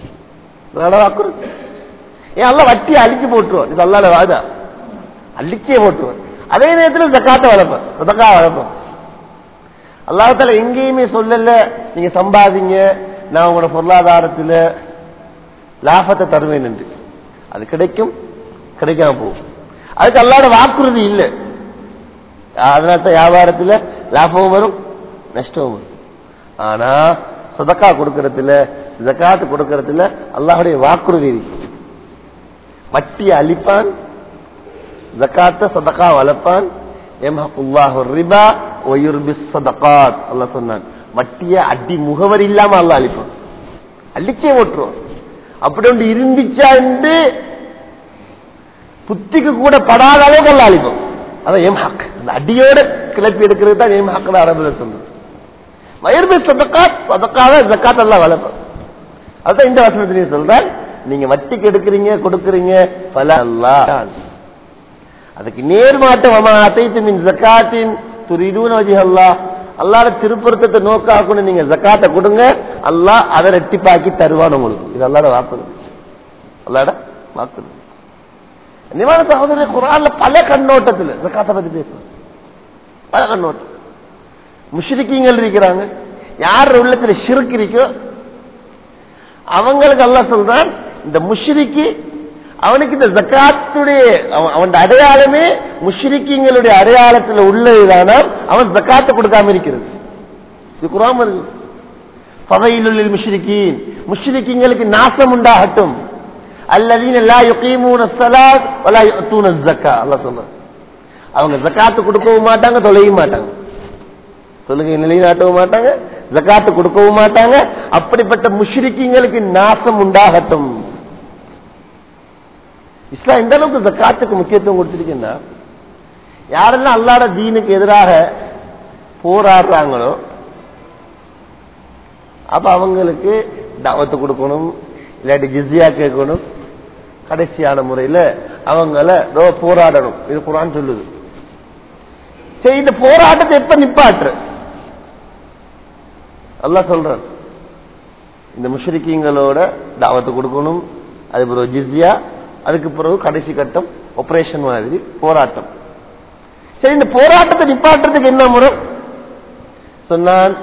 ஏன் அல்ல வட்டி அழிச்சு போட்டுருவோம் இது அல்லாட வாதா அழிச்சே போட்டுருவோம் அதே நேரத்தில் ஜக்காத்தை வளர்ப்பேன் சதக்கா வளர்ப்பேன் அல்லாஹால எங்கேயுமே சொல்லல நீங்க சம்பாதிங்க நான் உங்களோட பொருளாதாரத்தில் லாபத்தை தருவேன் என்று அது கிடைக்கும் கிடைக்காம போகும் அதுக்கு அல்லாட வாக்குறுதி இல்லை அதனால தான் வியாபாரத்தில் லாபமும் வரும் நஷ்டமும் வரும் ஆனா சதக்கா கொடுக்கறதுல ஜக்காத்து கொடுக்கறதுல அல்லாஹுடைய வாக்குறுதி இருக்கு வட்டியை அழிப்பான் ஜக்காத்த சதக்கா வளர்ப்பான் ரிபா சதகாத் அல்ல சொன்னான் வட்டிய அடி முகவர் இல்லாம அல்ல அழிப்பான் அழிச்சே ஓட்டுருவான் அப்படி ஒன்று இருந்துச்சா என்று புத்திக்கு கூட படாத அளவுக்கு அல்ல அழிப்போம் அதான் எம் ஹக் அந்த அடியோட கிளப்பி எடுக்கிறது தான் எம் ஹக் அரபுல சொன்னது வயிறு சதக்காத் சதக்காத ஜக்காத் எல்லாம் வளர்ப்போம் அதுதான் இந்த வசனத்திலேயே சொல்றேன் நீங்க வட்டிக்கு எடுக்கிறீங்க கொடுக்கறீங்க பல அல்லா அதுக்கு நேர்மாட்டம் அத்தைத்து மின் ஜக்காத்தின் துரிதூன வஜி அல்லா அல்லாட திருப்பொருத்தத்தை நோக்காக நீங்க ஜக்காத்தை கொடுங்க அல்லா அதை ரெட்டிப்பாக்கி தருவான் உங்களுக்கு இது அல்லாட வாக்குறுதி அல்லாட வாக்குறுதி நிவாரண சகோதரி குரான்ல பல கண்ணோட்டத்தில் ஜக்காத்தை பத்தி பேசுறோம் பல கண்ணோட்டம் முஷ்ரிக்கீங்கள் இருக்கிறாங்க யார் உள்ளத்துல ஷிருக்கு இருக்கோ அவங்களுக்கு அல்லா சொல்றான் இந்த முஷ்ரிக்கு அவனுக்கு இந்த ஜக்காத்துடைய அவன் அடையாளமே முஷ்ரிக்கிங்களுடைய அடையாளத்தில் உள்ளதுதானால் அவன் ஜக்காத்தை கொடுக்காம இருக்கிறது இது குராம இருக்கு பகையிலுள்ள முஷ்ரிக்கீன் முஷ்ரிக்கிங்களுக்கு நாசம் உண்டாகட்டும் அல்லதீன் எல்லா யுகீமூன ஸலாத் வலா யுத்தூன ஜக்கா அல்லாஹ் சொல்றான் அவங்க ஜக்காத்து கொடுக்கவும் மாட்டாங்க தொலையும் மாட்டாங்க தொழுகை நிலைநாட்டவும் மாட்டாங்க ஜக்காத்து கொடுக்கவும் மாட்டாங்க அப்படிப்பட்ட முஷ்ரிக்கிங்களுக்கு நாசம் உண்டாகட்டும் இஸ்லாம் எந்த அளவுக்கு ஜக்காத்துக்கு முக்கியத்துவம் கொடுத்திருக்கீங்கன்னா யாரெல்லாம் அல்லாட தீனுக்கு எதிராக போராடுறாங்களோ அப்ப அவங்களுக்கு தாவத்து கொடுக்கணும் இல்லாட்டி ஜிஸ்யா கேட்கணும் கடைசியான முறையில அவங்கள போராடணும் இது குரான் சொல்லுது சரி இந்த போராட்டத்தை எப்ப நிப்பாற்று அல்லாஹ் சொல்றான் இந்த முஷ்ரிக்கீங்களோட தாவத்து கொடுக்கணும் அது பிறகு ஜிஸ்யா அதுக்கு பிறகு கடைசி கட்டம் ஆபரேஷன் மாதிரி போராட்டம் சரி இந்த போராட்டத்தை நிப்பாட்டுறதுக்கு என்ன முறை சொன்னான்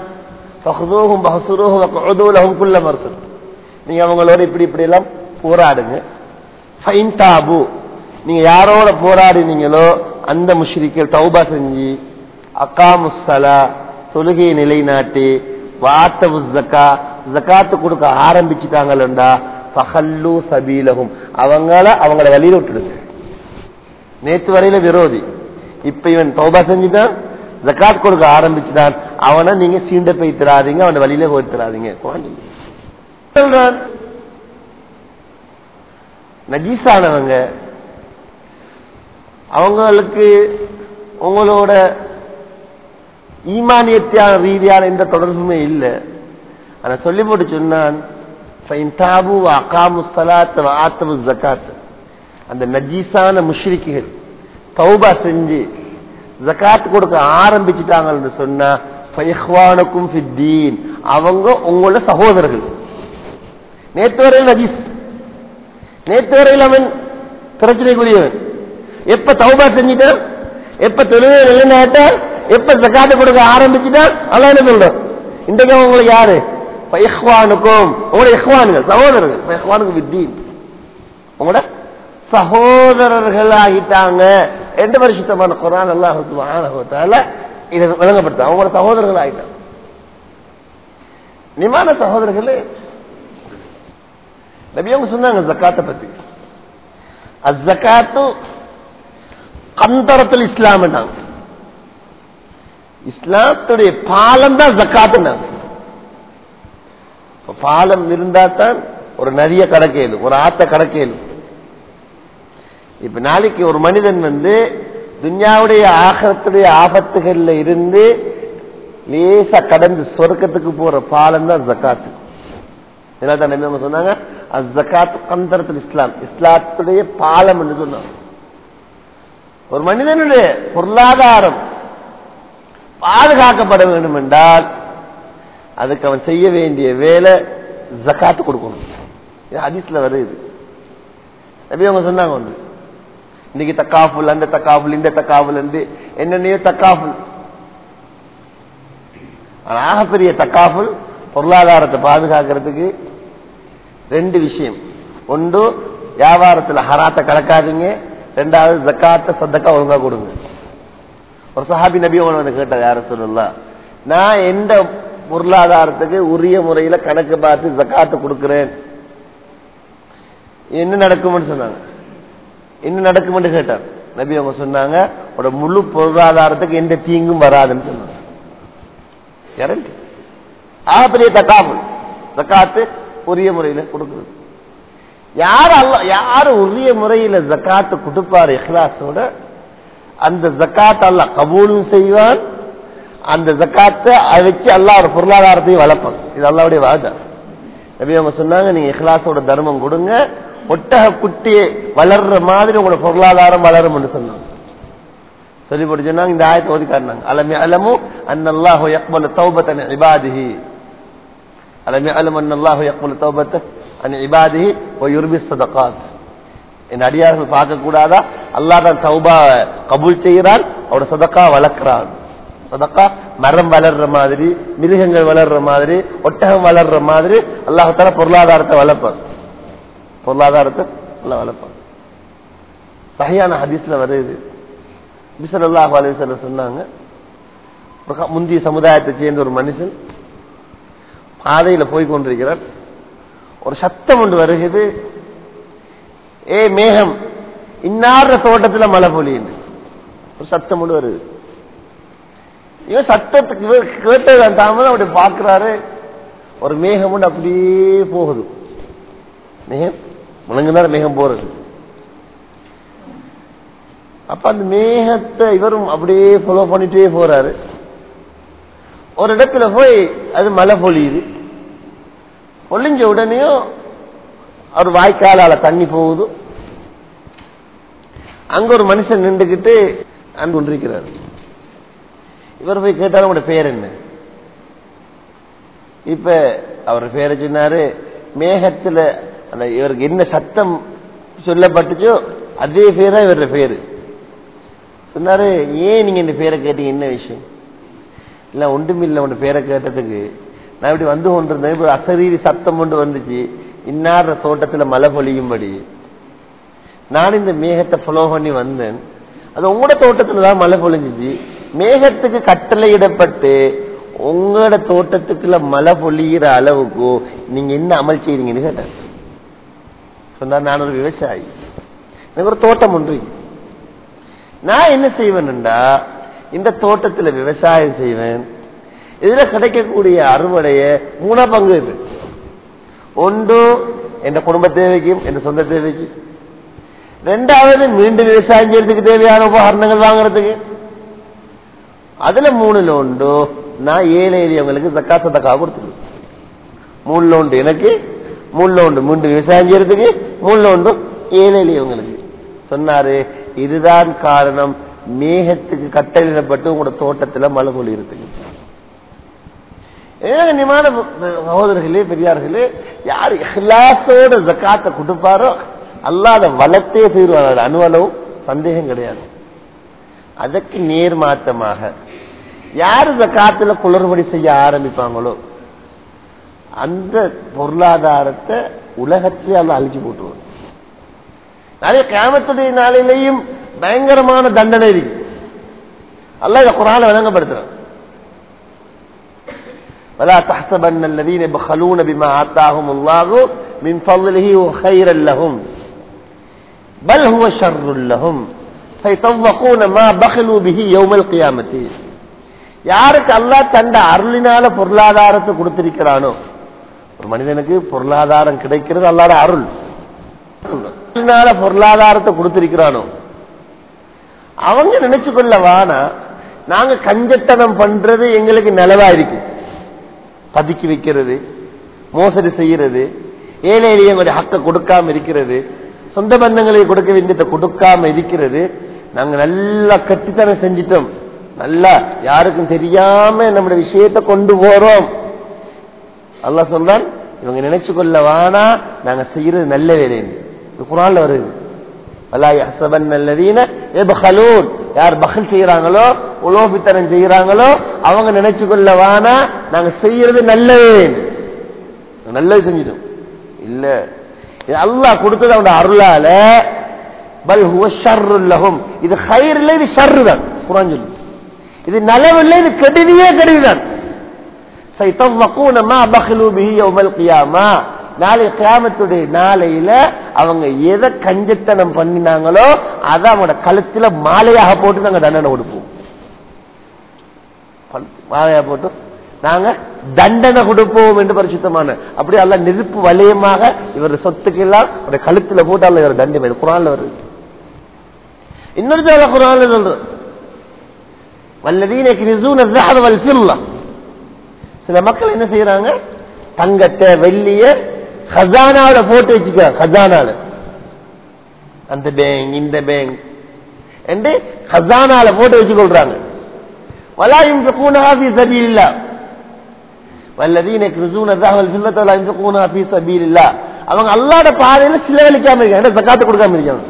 நீங்க அவங்களோட இப்படி இப்படி எல்லாம் போராடுங்க ஃபைன் தாபு நீங்க யாரோட போராடினீங்களோ அந்த முஷ்ரிக்கள் தௌபா செஞ்சு அக்காமுஸ்தலா தொழுகையை நிலைநாட்டி வாத்தவு ஜக்கா ஜக்காத்து கொடுக்க ஆரம்பிச்சுட்டாங்களா பகல்லு சபீலகும் அவங்கள அவங்கள வழியில விட்டுடுங்க நேற்று வரையில விரோதி இப்ப இவன் தௌபா செஞ்சுட்டான் ஜக்காத் கொடுக்க ஆரம்பிச்சுட்டான் அவனை நீங்க சீண்ட போய் தராதீங்க அவன் வழியில போய் தராதீங்க சொல்றான் நஜீஸானவங்க அவங்களுக்கு உங்களோட ஈமானியத்தியான ரீதியான எந்த தொடர்புமே இல்லை ஆனா சொல்லி போட்டு சொன்னான் அந்த நஜீஸான முஷ்ரிக்குகள் தௌபா செஞ்சு ஜக்காத் கொடுக்க ஆரம்பிச்சுட்டாங்கன்னு சொன்னா அவங்க உங்களோட சகோதரர்கள் நேற்று வரையில் நஜீஸ் நேற்று வரையில் அவன் பிரச்சனைக்குரியவன் எப்ப தௌபா செஞ்சிட்டான் எப்ப தொழுகை நிலைநாட்டான் எப்ப ஜக்காத்து கொடுக்க ஆரம்பிச்சுட்டான் அதான் என்ன சொல்றோம் இன்றைக்கு உங்களுக்கு யாரு இஹ்வானுக்கும் உங்களோட இஹ்வானுகள் சகோதரர்கள் இஹ்வானுக்கு வித்தீன் உங்களோட சகோதரர்கள் ஆகிட்டாங்க எந்த வருஷத்தமான குரான் அல்லாஹால இதை விளங்கப்படுத்த அவங்களோட சகோதரர்கள் ஆகிட்டாங்க நிமான சகோதரர்களே நபி அவங்க சொன்னாங்க ஜக்காத்தை பத்தி அஜக்காத்து கந்தரத்தில் இஸ்லாம் இஸ்லாத்துடைய பாலம் தான் ஜக்காத்துனாங்க இப்ப பாலம் இருந்தா தான் ஒரு நதிய கடக்கேலும் ஒரு ஆத்த கடக்கேலும் இப்ப நாளைக்கு ஒரு மனிதன் வந்து துன்யாவுடைய ஆகத்துடைய ஆபத்துகள்ல இருந்து லேசா கடந்து சொர்க்கத்துக்கு போற பாலம் தான் ஜக்காத்து இதனால தான் நபி அவங்க சொன்னாங்க ஜக்காத் கந்தரத்தில் இஸ்லாம் இஸ்லாத்துடைய பாலம் என்று சொன்னாங்க ஒரு மனிதனுடைய பொருளாதாரம் பாதுகாக்கப்பட வேண்டும் என்றால் அதுக்கு அவன் செய்ய வேண்டிய வேலை ஜக்காத்து கொடுக்கணும் இது ஹதீஸ்ல வருது நபி அவங்க சொன்னாங்க வந்து இன்னைக்கு தக்காஃபுல் அந்த தக்காஃபுல் இந்த தக்காஃபுல் இருந்து என்னென்னையோ தக்காஃபுல் ஆகப்பெரிய தக்காஃபுல் பொருளாதாரத்தை பாதுகாக்கிறதுக்கு ரெண்டு விஷயம் ஒன்று வியாபாரத்தில் ஹராத்தை கலக்காதீங்க ரெண்டாவது ஜக்காத்த சத்தக்கா ஒழுங்கா கொடுங்க ஒரு சஹாபி நபி வந்து கேட்டார் யார சொல்லலாம் நான் எந்த பொருளாதாரத்துக்கு உரிய முறையில கணக்கு பார்த்து ஜக்காத்து கொடுக்கிறேன் என்ன நடக்கும்னு சொன்னாங்க என்ன நடக்கும்னு கேட்டார் நபி அவங்க சொன்னாங்க ஒரு முழு பொருளாதாரத்துக்கு எந்த தீங்கும் வராதுன்னு சொன்னாங்க கேரண்டி ஆக பெரிய தக்காமல் ஜக்காத்து உரிய முறையில கொடுக்குறது யார் அல்ல யாரு உரிய முறையில ஜக்காத்து கொடுப்பாரு இஹ்லாஸோட அந்த ஜக்காத் அல்ல கபூலும் செய்வான் அந்த ஜக்காத்தை அதை வச்சு அல்லா ஒரு பொருளாதாரத்தையும் வளர்ப்பான் இது அல்லாவுடைய வாதம் நபி அவங்க சொன்னாங்க நீங்க இஹ்லாஸோட தர்மம் கொடுங்க ஒட்டக குட்டியை வளர்ற மாதிரி உங்களோட பொருளாதாரம் வளரும் சொன்னாங்க சொல்லி போட்டு சொன்னாங்க இந்த ஆயத்தை ஓதி காட்டினாங்க அலமி அலமு அன்னல்லாஹு யக்பல் தௌபத்தன் இபாதிஹி அலமி அலம் அன்னல்லாஹு யக்பல் தௌபத்த அன் இபாதிஹி ஓ யுர்பி சதகாத் என் அடியார்கள் பார்க்க கூடாதா அல்லா தான் தௌபா கபூல் செய்கிறான் அவரோட சதக்கா வளர்க்கிறான் சதக்கா மரம் வளர்ற மாதிரி மிருகங்கள் வளர்ற மாதிரி ஒட்டகம் வளர்ற மாதிரி அல்லாஹால பொருளாதாரத்தை வளர்ப்பான் பொருளாதாரத்தை நல்லா வளர்ப்பான் சகையான ஹதீஸ்ல வருது பிசல்லாஹு அலிசல்ல சொன்னாங்க முந்தைய சமுதாயத்தை சேர்ந்த ஒரு மனுஷன் பாதையில போய் கொண்டிருக்கிறார் ஒரு சத்தம் ஒன்று வருகிறது ஏ மேகம் இன்னார தோட்டத்துல மழை பொழியுது ஒரு சத்தம் ஒன்று வருது இவன் சத்தத்துக்கு இவர் கேட்டது தாமதம் அப்படி பாக்குறாரு ஒரு மேகம் ஒன்று அப்படியே போகுது மேகம் முழங்குனார மேகம் போறது அப்ப அந்த மேகத்தை இவரும் அப்படியே ஃபாலோ பண்ணிட்டே போறாரு ஒரு இடத்துல போய் அது மழை பொழியுது பொழிஞ்ச உடனேயும் அவர் வாய்க்காலால தண்ணி போகுது அங்க ஒரு மனுஷன் நின்றுகிட்டு அன்பு கொண்டிருக்கிறார் இவர் போய் கேட்டாலும் உங்களோட பேர் என்ன இப்ப அவர் பேரை சொன்னாரு மேகத்துல அந்த இவருக்கு என்ன சத்தம் சொல்லப்பட்டுச்சோ அதே பேர் தான் இவருடைய பேரு சொன்னாரு ஏன் நீங்க இந்த பேரை கேட்டீங்க என்ன விஷயம் இல்ல ஒன்றுமில்ல உன் பேரை கேட்டதுக்கு நான் இப்படி வந்து கொண்டிருந்தேன் இப்ப அசரீரி சத்தம் கொண்டு வந்துச்சு இன்னார தோட்டத்துல மழை பொழியும்படி நான் இந்த மேகத்தை ஃபாலோ பண்ணி வந்தேன் அது உங்களோட தோட்டத்துல தான் மழை பொழிஞ்சிச்சு மேகத்துக்கு கட்டளையிடப்பட்டு உங்களோட தோட்டத்துக்குள்ள மழை பொழியிற அளவுக்கு நீங்க என்ன அமல் செய்றீங்கன்னு கேட்டேன் சொன்னார் நான் ஒரு விவசாயி எனக்கு ஒரு தோட்டம் ஒன்று நான் என்ன செய்வேன்டா இந்த தோட்டத்துல விவசாயம் செய்வேன் இதுல கிடைக்கக்கூடிய அறுவடைய மூணா பங்கு இது ஒன்று என் குடும்ப தேவைக்கும் என் சொந்த தேவைக்கு ரெண்டாவது மீண்டும் விவசாயம் செய்யறதுக்கு தேவையான உபகரணங்கள் வாங்குறதுக்கு அதுல மூணுல உண்டு நான் ஏழை எளியவங்களுக்கு தக்கா சதக்கா கொடுத்துருவேன் மூணுல உண்டு எனக்கு மூணுல உண்டு மீண்டும் விவசாயம் செய்யறதுக்கு மூணுல உண்டு ஏழை எளியவங்களுக்கு சொன்னாரு இதுதான் காரணம் மேகத்துக்கு கட்டளிடப்பட்டு உங்களோட தோட்டத்துல மழை பொழியிறதுக்கு கண்ணியமான சகோதரர்களே பெரியார்களே யார் இஹ்லாசோட ஜக்காத்தை கொடுப்பாரோ அல்லாத வளர்த்தே தீர்வார் அணுவளவும் சந்தேகம் கிடையாது அதற்கு நேர்மாற்றமாக யார் ஜக்காத்துல குளறுபடி செய்ய ஆரம்பிப்பாங்களோ அந்த பொருளாதாரத்தை உலகத்திலே அல்ல அழிச்சு போட்டுருவோம் நிறைய கேமத்துடைய நாளிலேயும் பயங்கரமான தண்டனை இருக்கு அல்ல இதை குரான விளங்கப்படுத்துறான் ولا تحسبن الذين يبخلون بما آتاهم الله من فضله خيرا لهم بل هو شر لهم فَيَطَوَّقُونَ مَا بَخِلُوا بِهِ يَوْمَ الْقِيَامَةِ யாருக்கு அல்லாஹ் தந்த அருளினால பொருளாதாரத்தை கொடுத்திருக்கிறானோ ஒரு மனிதனுக்கு பொருளாதாரம் கிடைக்கிறது அல்லாட அருள் அருளினால பொருளாதாரத்தை கொடுத்திருக்கிறானோ அவங்க நினைச்சு கொள்ள வானா நாங்க கஞ்சத்தனம் பண்றது எங்களுக்கு நிலவா இருக்கு பதுக்கி வைக்கிறது மோசடி செய்யறது ஏழை எளியவங்களுடைய ஹக்க கொடுக்காம இருக்கிறது சொந்த பந்தங்களை கொடுக்க வேண்டியதை கொடுக்காம இருக்கிறது நாங்க நல்லா கட்டித்தனம் செஞ்சிட்டோம் நல்லா யாருக்கும் தெரியாம நம்முடைய விஷயத்தை கொண்டு போறோம் அல்லாஹ் சொல்றான் இவங்க நினைச்சு கொள்ள வானா நாங்க செய்யறது நல்ல வேலை இது குரான்ல வருது வலா யஹ்சபன்ன அல்லதீன யப்கலூன் யார் பகல் செய்யறாங்களோ உலோபித்தனம் செய்யறாங்களோ அவங்க நினைச்சு கொள்ள வானா நாங்க செய்யறது நல்லது நல்லது செஞ்சிட்டோம் இல்ல இது அல்லாஹ் கொடுத்தது அவனோட அருளால பல் ஹுவ ஷர்ருல் லஹும் இது ஹைர் இல்ல இது ஷர்ரு தான் குரான் சொல்லு இது நலவில்லை இது கெடுதியே கெடுதிதான் சைத்தவக்கூன மா பஹ்லு பிஹி யௌமல் கியாமா நாளை கியாமத்துடைய நாளையில அவங்க எதை கஞ்சத்தனம் பண்ணினாங்களோ அதை அவங்களோட கழுத்துல மாலையாக போட்டு நாங்க தண்டனை கொடுப்போம் மாலையாக போட்டு நாங்க தண்டனை கொடுப்போம் என்று பரிசுத்தமான அப்படி அல்ல நெருப்பு வலயமாக இவர் சொத்துக்கு எல்லாம் அவருடைய கழுத்துல போட்டு அல்ல இவர் தண்டனை குரான்ல வருது இன்னொரு தேவை குரான்ல சொல்றோம் வல்லதீன கிரிசூன الذهب والفضة சில மக்கள் என்ன செய்யறாங்க தங்கத்தை வெள்ளிய ஹசானாவில போட்டு வச்சுக்கிறாங்க ஹசானால அந்த பேங்க் இந்த பேங்க் என்று ஹசானால போட்டு வச்சு கொள்றாங்க வலா ينفقونها في سبيل الله والذين يكنزون الذهب والفضة ولا ينفقونها في سبيل الله அவங்க அல்லாட பாதையில சிலவழிக்காம இருக்காங்க ஜக்காத்து கொடுக்காம இருக்காங்க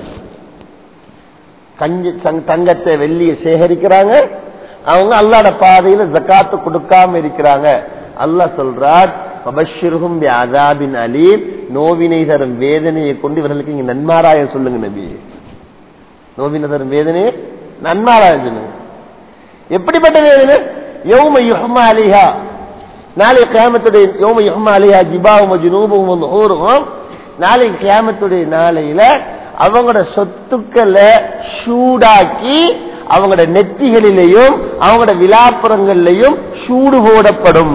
கஞ்சி தங்கத்தை வெள்ளியை சேகரிக்கிறாங்க அவங்க அல்லாட பாதையில ஜக்காத்து கொடுக்காம இருக்கிறாங்க அல்லாஹ் சொல்றார் பபஷிர்ஹும் அதாபின் அலீம் நோவினை தரும் வேதனையை கொண்டு இவர்களுக்கு இங்க நன்மாராயம் சொல்லுங்க நபி நோவினை தரும் வேதனையை நன்மாராயம் சொல்லுங்க எப்படிப்பட்ட வேதனை யௌம யுஹ்மா அலிஹா நாளை கியாமத்துடைய யௌம யுஹ்மா அலிஹா ஜிபாவும் ஜுனூபும் ஊரும் நாளை கியாமத்துடைய நாளையில அவங்களோட சொத்துக்களை சூடாக்கி அவங்களோட நெத்திகளிலேயும் அவங்களோட விழாப்புறங்கள்லையும் சூடு போடப்படும்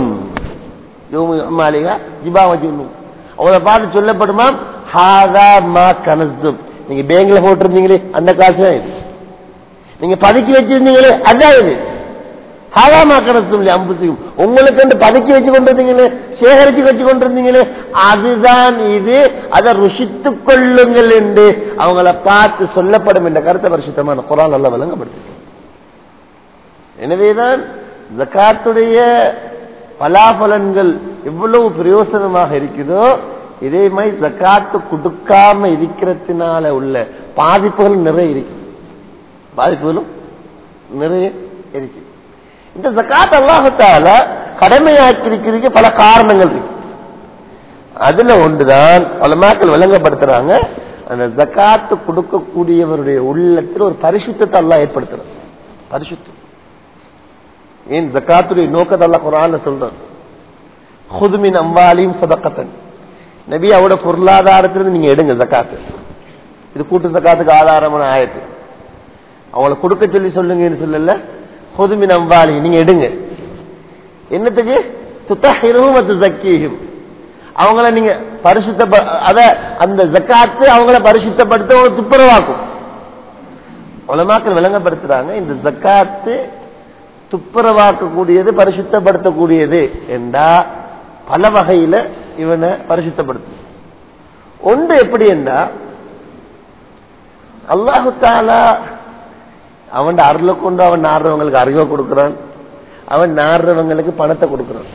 அவங்கள பார்த்து சொல்லப்படுமா ஹாதா மா கனசும் நீங்க பேங்க்ல போட்டிருந்தீங்களே அந்த காசு தான் இது நீங்க பதுக்கி வச்சிருந்தீங்களே அதான் இது ஹாதாமா கனசும் அம்புசியும் உங்களுக்கு வந்து பதுக்கி வச்சு கொண்டிருந்தீங்களே சேகரிச்சு வச்சு கொண்டிருந்தீங்களே அதுதான் இது அதை ருசித்துக் கொள்ளுங்கள் என்று அவங்கள பார்த்து சொல்லப்படும் என்ற கருத்தை பரிசுத்தமான குரான் நல்லா விளங்கப்படுத்து எனவேதான் ஜக்காத்துடைய பலாபலன்கள் எவ்வளவு பிரயோசனமாக இருக்குதோ இதே மாதிரி ஜக்காத்து கொடுக்காம இருக்கிறதுனால உள்ள பாதிப்புகள் நிறைய இருக்கு பாதிப்புகளும் நிறைய இருக்கு இந்த ஜக்காத் அல்லாஹத்தால கடமையாக்கிருக்கிறதுக்கு பல காரணங்கள் இருக்கு அதுல ஒன்றுதான் பல மக்கள் விளங்கப்படுத்துறாங்க அந்த ஜக்காத்து கொடுக்கக்கூடியவருடைய உள்ளத்தில் ஒரு பரிசுத்தத்தை எல்லாம் ஏற்படுத்துறாங்க பரிசுத்தம் ஏன் ஜக்காத்துடைய நோக்கத்தை அல்ல குரான் சொல்றான் ஹுதுமின் அம்பாலியும் சதக்கத்தன் நபி அவட பொருளாதாரத்திலிருந்து நீங்க எடுங்க ஜக்காத்து இது கூட்டு ஜக்காத்துக்கு ஆதாரமான ஆயத்து அவங்கள கொடுக்க சொல்லி சொல்லுங்கன்னு சொல்லல ஹுதுமின் அம்பாலி நீங்க எடுங்க என்னத்துக்கு துத்தஹிரும் அது ஜக்கீஹும் அவங்கள நீங்க பரிசுத்த அத அந்த ஜக்காத்து அவங்கள பரிசுத்தப்படுத்த ஒரு துப்புரவாக்கும் உலமாக்கள் விளங்கப்படுத்துறாங்க இந்த ஜக்காத்து துப்புரவாக்கக்கூடியது பரிசுத்தப்படுத்தக்கூடியது என்றா பல வகையில இவனை பரிசுத்தப்படுத்தும் ஒன்று எப்படி என்றா அல்லாஹு தாலா அவன் அருளை கொண்டு அவன் நாடுறவங்களுக்கு அறிவை கொடுக்கிறான் அவன் நாடுறவங்களுக்கு பணத்தை கொடுக்கிறான்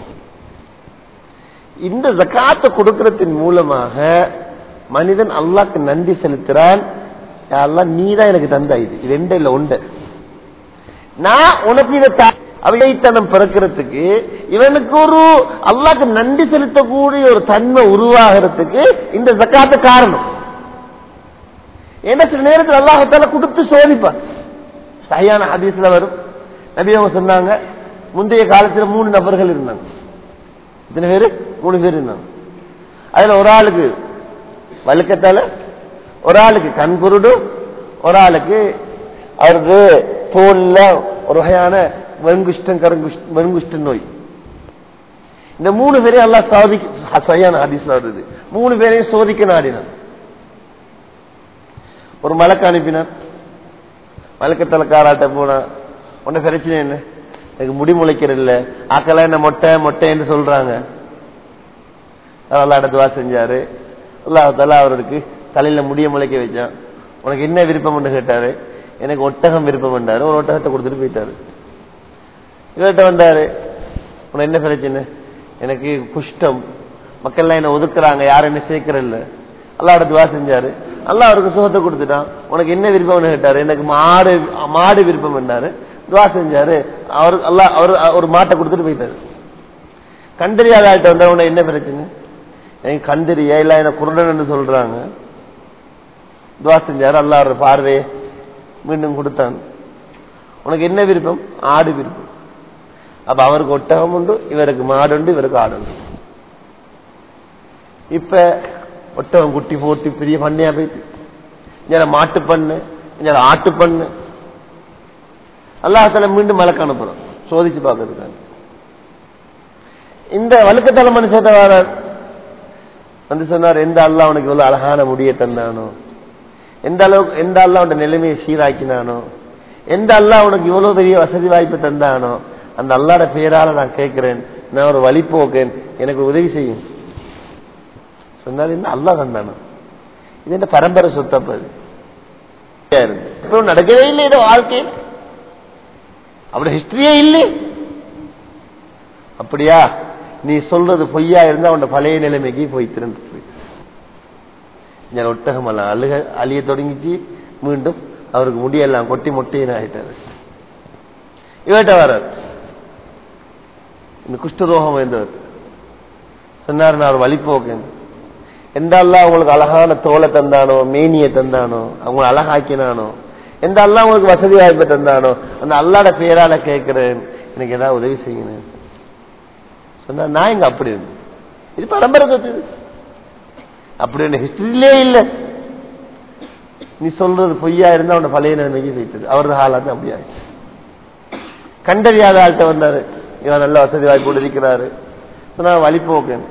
இந்த ஜக்காத்தை கொடுக்கறதின் மூலமாக மனிதன் அல்லாக்கு நன்றி செலுத்துறான் அல்லா நீ தான் எனக்கு தந்த இது இது ரெண்டு இல்ல உண்டு நான் உனக்கு இதை அவைத்தனம் பிறக்கிறதுக்கு இவனுக்கு ஒரு அல்லாக்கு நன்றி செலுத்தக்கூடிய ஒரு தன்மை உருவாகிறதுக்கு இந்த ஜக்காத்து காரணம் ஏன்னா சில நேரத்தில் அல்லாஹத்தால கொடுத்து சோதிப்பான் சரியான ஹதீஸ்ல வரும் நபி அவங்க சொன்னாங்க முந்தைய காலத்துல மூணு நபர்கள் இருந்தாங்க இத்தனை பேரு மூணு பேர் இருந்தாங்க அதுல ஒரு ஆளுக்கு வழுக்கத்தால ஒரு ஆளுக்கு கண் குருடு ஒரு ஆளுக்கு அவருக்கு தோல்ல ஒரு வகையான வெண்குஷ்டம் கருங்குஷ்ட வெண்குஷ்ட நோய் இந்த மூணு பேரையும் எல்லாம் சாதிக்க சரியான ஹதீஸ்ல வருது மூணு பேரையும் சோதிக்க நாடினான் ஒரு மலக்கு அனுப்பினார் மலக்கு தலைக்காராட்ட போனா உன்ன பிரச்சனை என்ன எனக்கு முடி முளைக்கிறது இல்ல ஆக்கெல்லாம் என்ன மொட்டை மொட்டைன்னு சொல்றாங்க அல்லாட துவா செஞ்சாரு அல்லாஹால அவருக்கு தலையில முடிய முளைக்க வச்சான் உனக்கு என்ன விருப்பம்னு கேட்டாரு எனக்கு ஒட்டகம் விருப்பம் பண்ணாரு ஒரு ஒட்டகத்தை கொடுத்துட்டு போயிட்டாரு இவர்கிட்ட வந்தாரு உனக்கு என்ன பிரச்சனை எனக்கு குஷ்டம் மக்கள்லாம் என்ன ஒதுக்குறாங்க யாரும் என்ன சேர்க்கறதில்ல அல்லாட துவா செஞ்சாரு அல்லா அவருக்கு சுகத்தை கொடுத்துட்டான் உனக்கு என்ன விருப்பம்னு கேட்டாரு எனக்கு மாடு மாடு விருப்பம் பண்ணாரு துவா செஞ்சாரு அவரு அல்லா அவரு ஒரு மாட்டை கொடுத்துட்டு போயிட்டாரு கண்டறியாத ஆள்கிட்ட வந்தா உனக்கு என்ன பிரச்சனை எனக்கு கண்டறியா இல்ல என்ன குருடன் சொல்றாங்க துவா செஞ்சாரு அல்லா ஒரு பார்வையை மீண்டும் கொடுத்தான் உனக்கு என்ன விருப்பம் ஆடு விருப்பம் அப்ப அவருக்கு ஒட்டகம் உண்டு இவருக்கு மாடு உண்டு இவருக்கு ஆடு உண்டு இப்ப ஒட்டகம் குட்டி போட்டு பெரிய பண்ணையா போயிட்டு இங்க மாட்டு பண்ணு இங்க ஆட்டு பண்ணு அல்லாஹால மீண்டும் மலக்கு அனுப்புறோம் சோதிச்சு பார்க்கறதுக்காக இந்த வழுக்கத்தலை மனுஷத்தை வர வந்து சொன்னார் எந்த அல்லா உனக்கு இவ்வளவு அழகான முடியை தந்தானோ எந்த அளவுக்கு எந்த அல்லா உன் நிலைமையை சீராக்கினானோ எந்த அல்லா உனக்கு இவ்வளவு பெரிய வசதி வாய்ப்பு தந்தானோ அந்த அல்லாட பேரால நான் கேட்கிறேன் நான் ஒரு வழி போக்கேன் எனக்கு உதவி செய்யும் சொன்னார் என்ன அல்லா தந்தானோ இது என்ன பரம்பரை சொத்தப்பது நடக்கவே இல்லை இது வாழ்க்கையில் அப்படி ஹிஸ்டரியே இல்லை அப்படியா நீ சொல்றது பொய்யா இருந்தா அவன் பழைய நிலைமைக்கு போய் திறந்து ஒட்டகம் எல்லாம் அழுக அழிய தொடங்கிச்சு மீண்டும் அவருக்கு முடியெல்லாம் கொட்டி முட்டையின ஆயிட்டாரு இவட்ட வர இந்த குஷ்டரோகம் இருந்தவர் சொன்னார் நான் ஒரு வழிபோக்கேன் எந்த அல்லா உங்களுக்கு அழகான தோலை தந்தானோ மேனியை தந்தானோ அவங்களை அழகாக்கினானோ எந்த அல்லா உங்களுக்கு வசதி வாய்ப்பை தந்தானோ அந்த அல்லாட பேரால கேட்கிறேன் எனக்கு ஏதாவது உதவி செய்யணும் சொன்னா நான் இங்க அப்படி இருந்தேன் இது பரம்பரை சொத்து அப்படி என்ன ஹிஸ்டரியிலே இல்ல நீ சொல்றது பொய்யா இருந்தா அவன பழைய நிலைமைக்கு வைத்தது அவரது ஹாலாத்து அப்படி ஆயிடுச்சு கண்டறியாத ஆள்கிட்ட வந்தாரு இவன் நல்ல வசதி வாய்ப்பு இருக்கிறாரு சொன்னா வழிபோக்கேன்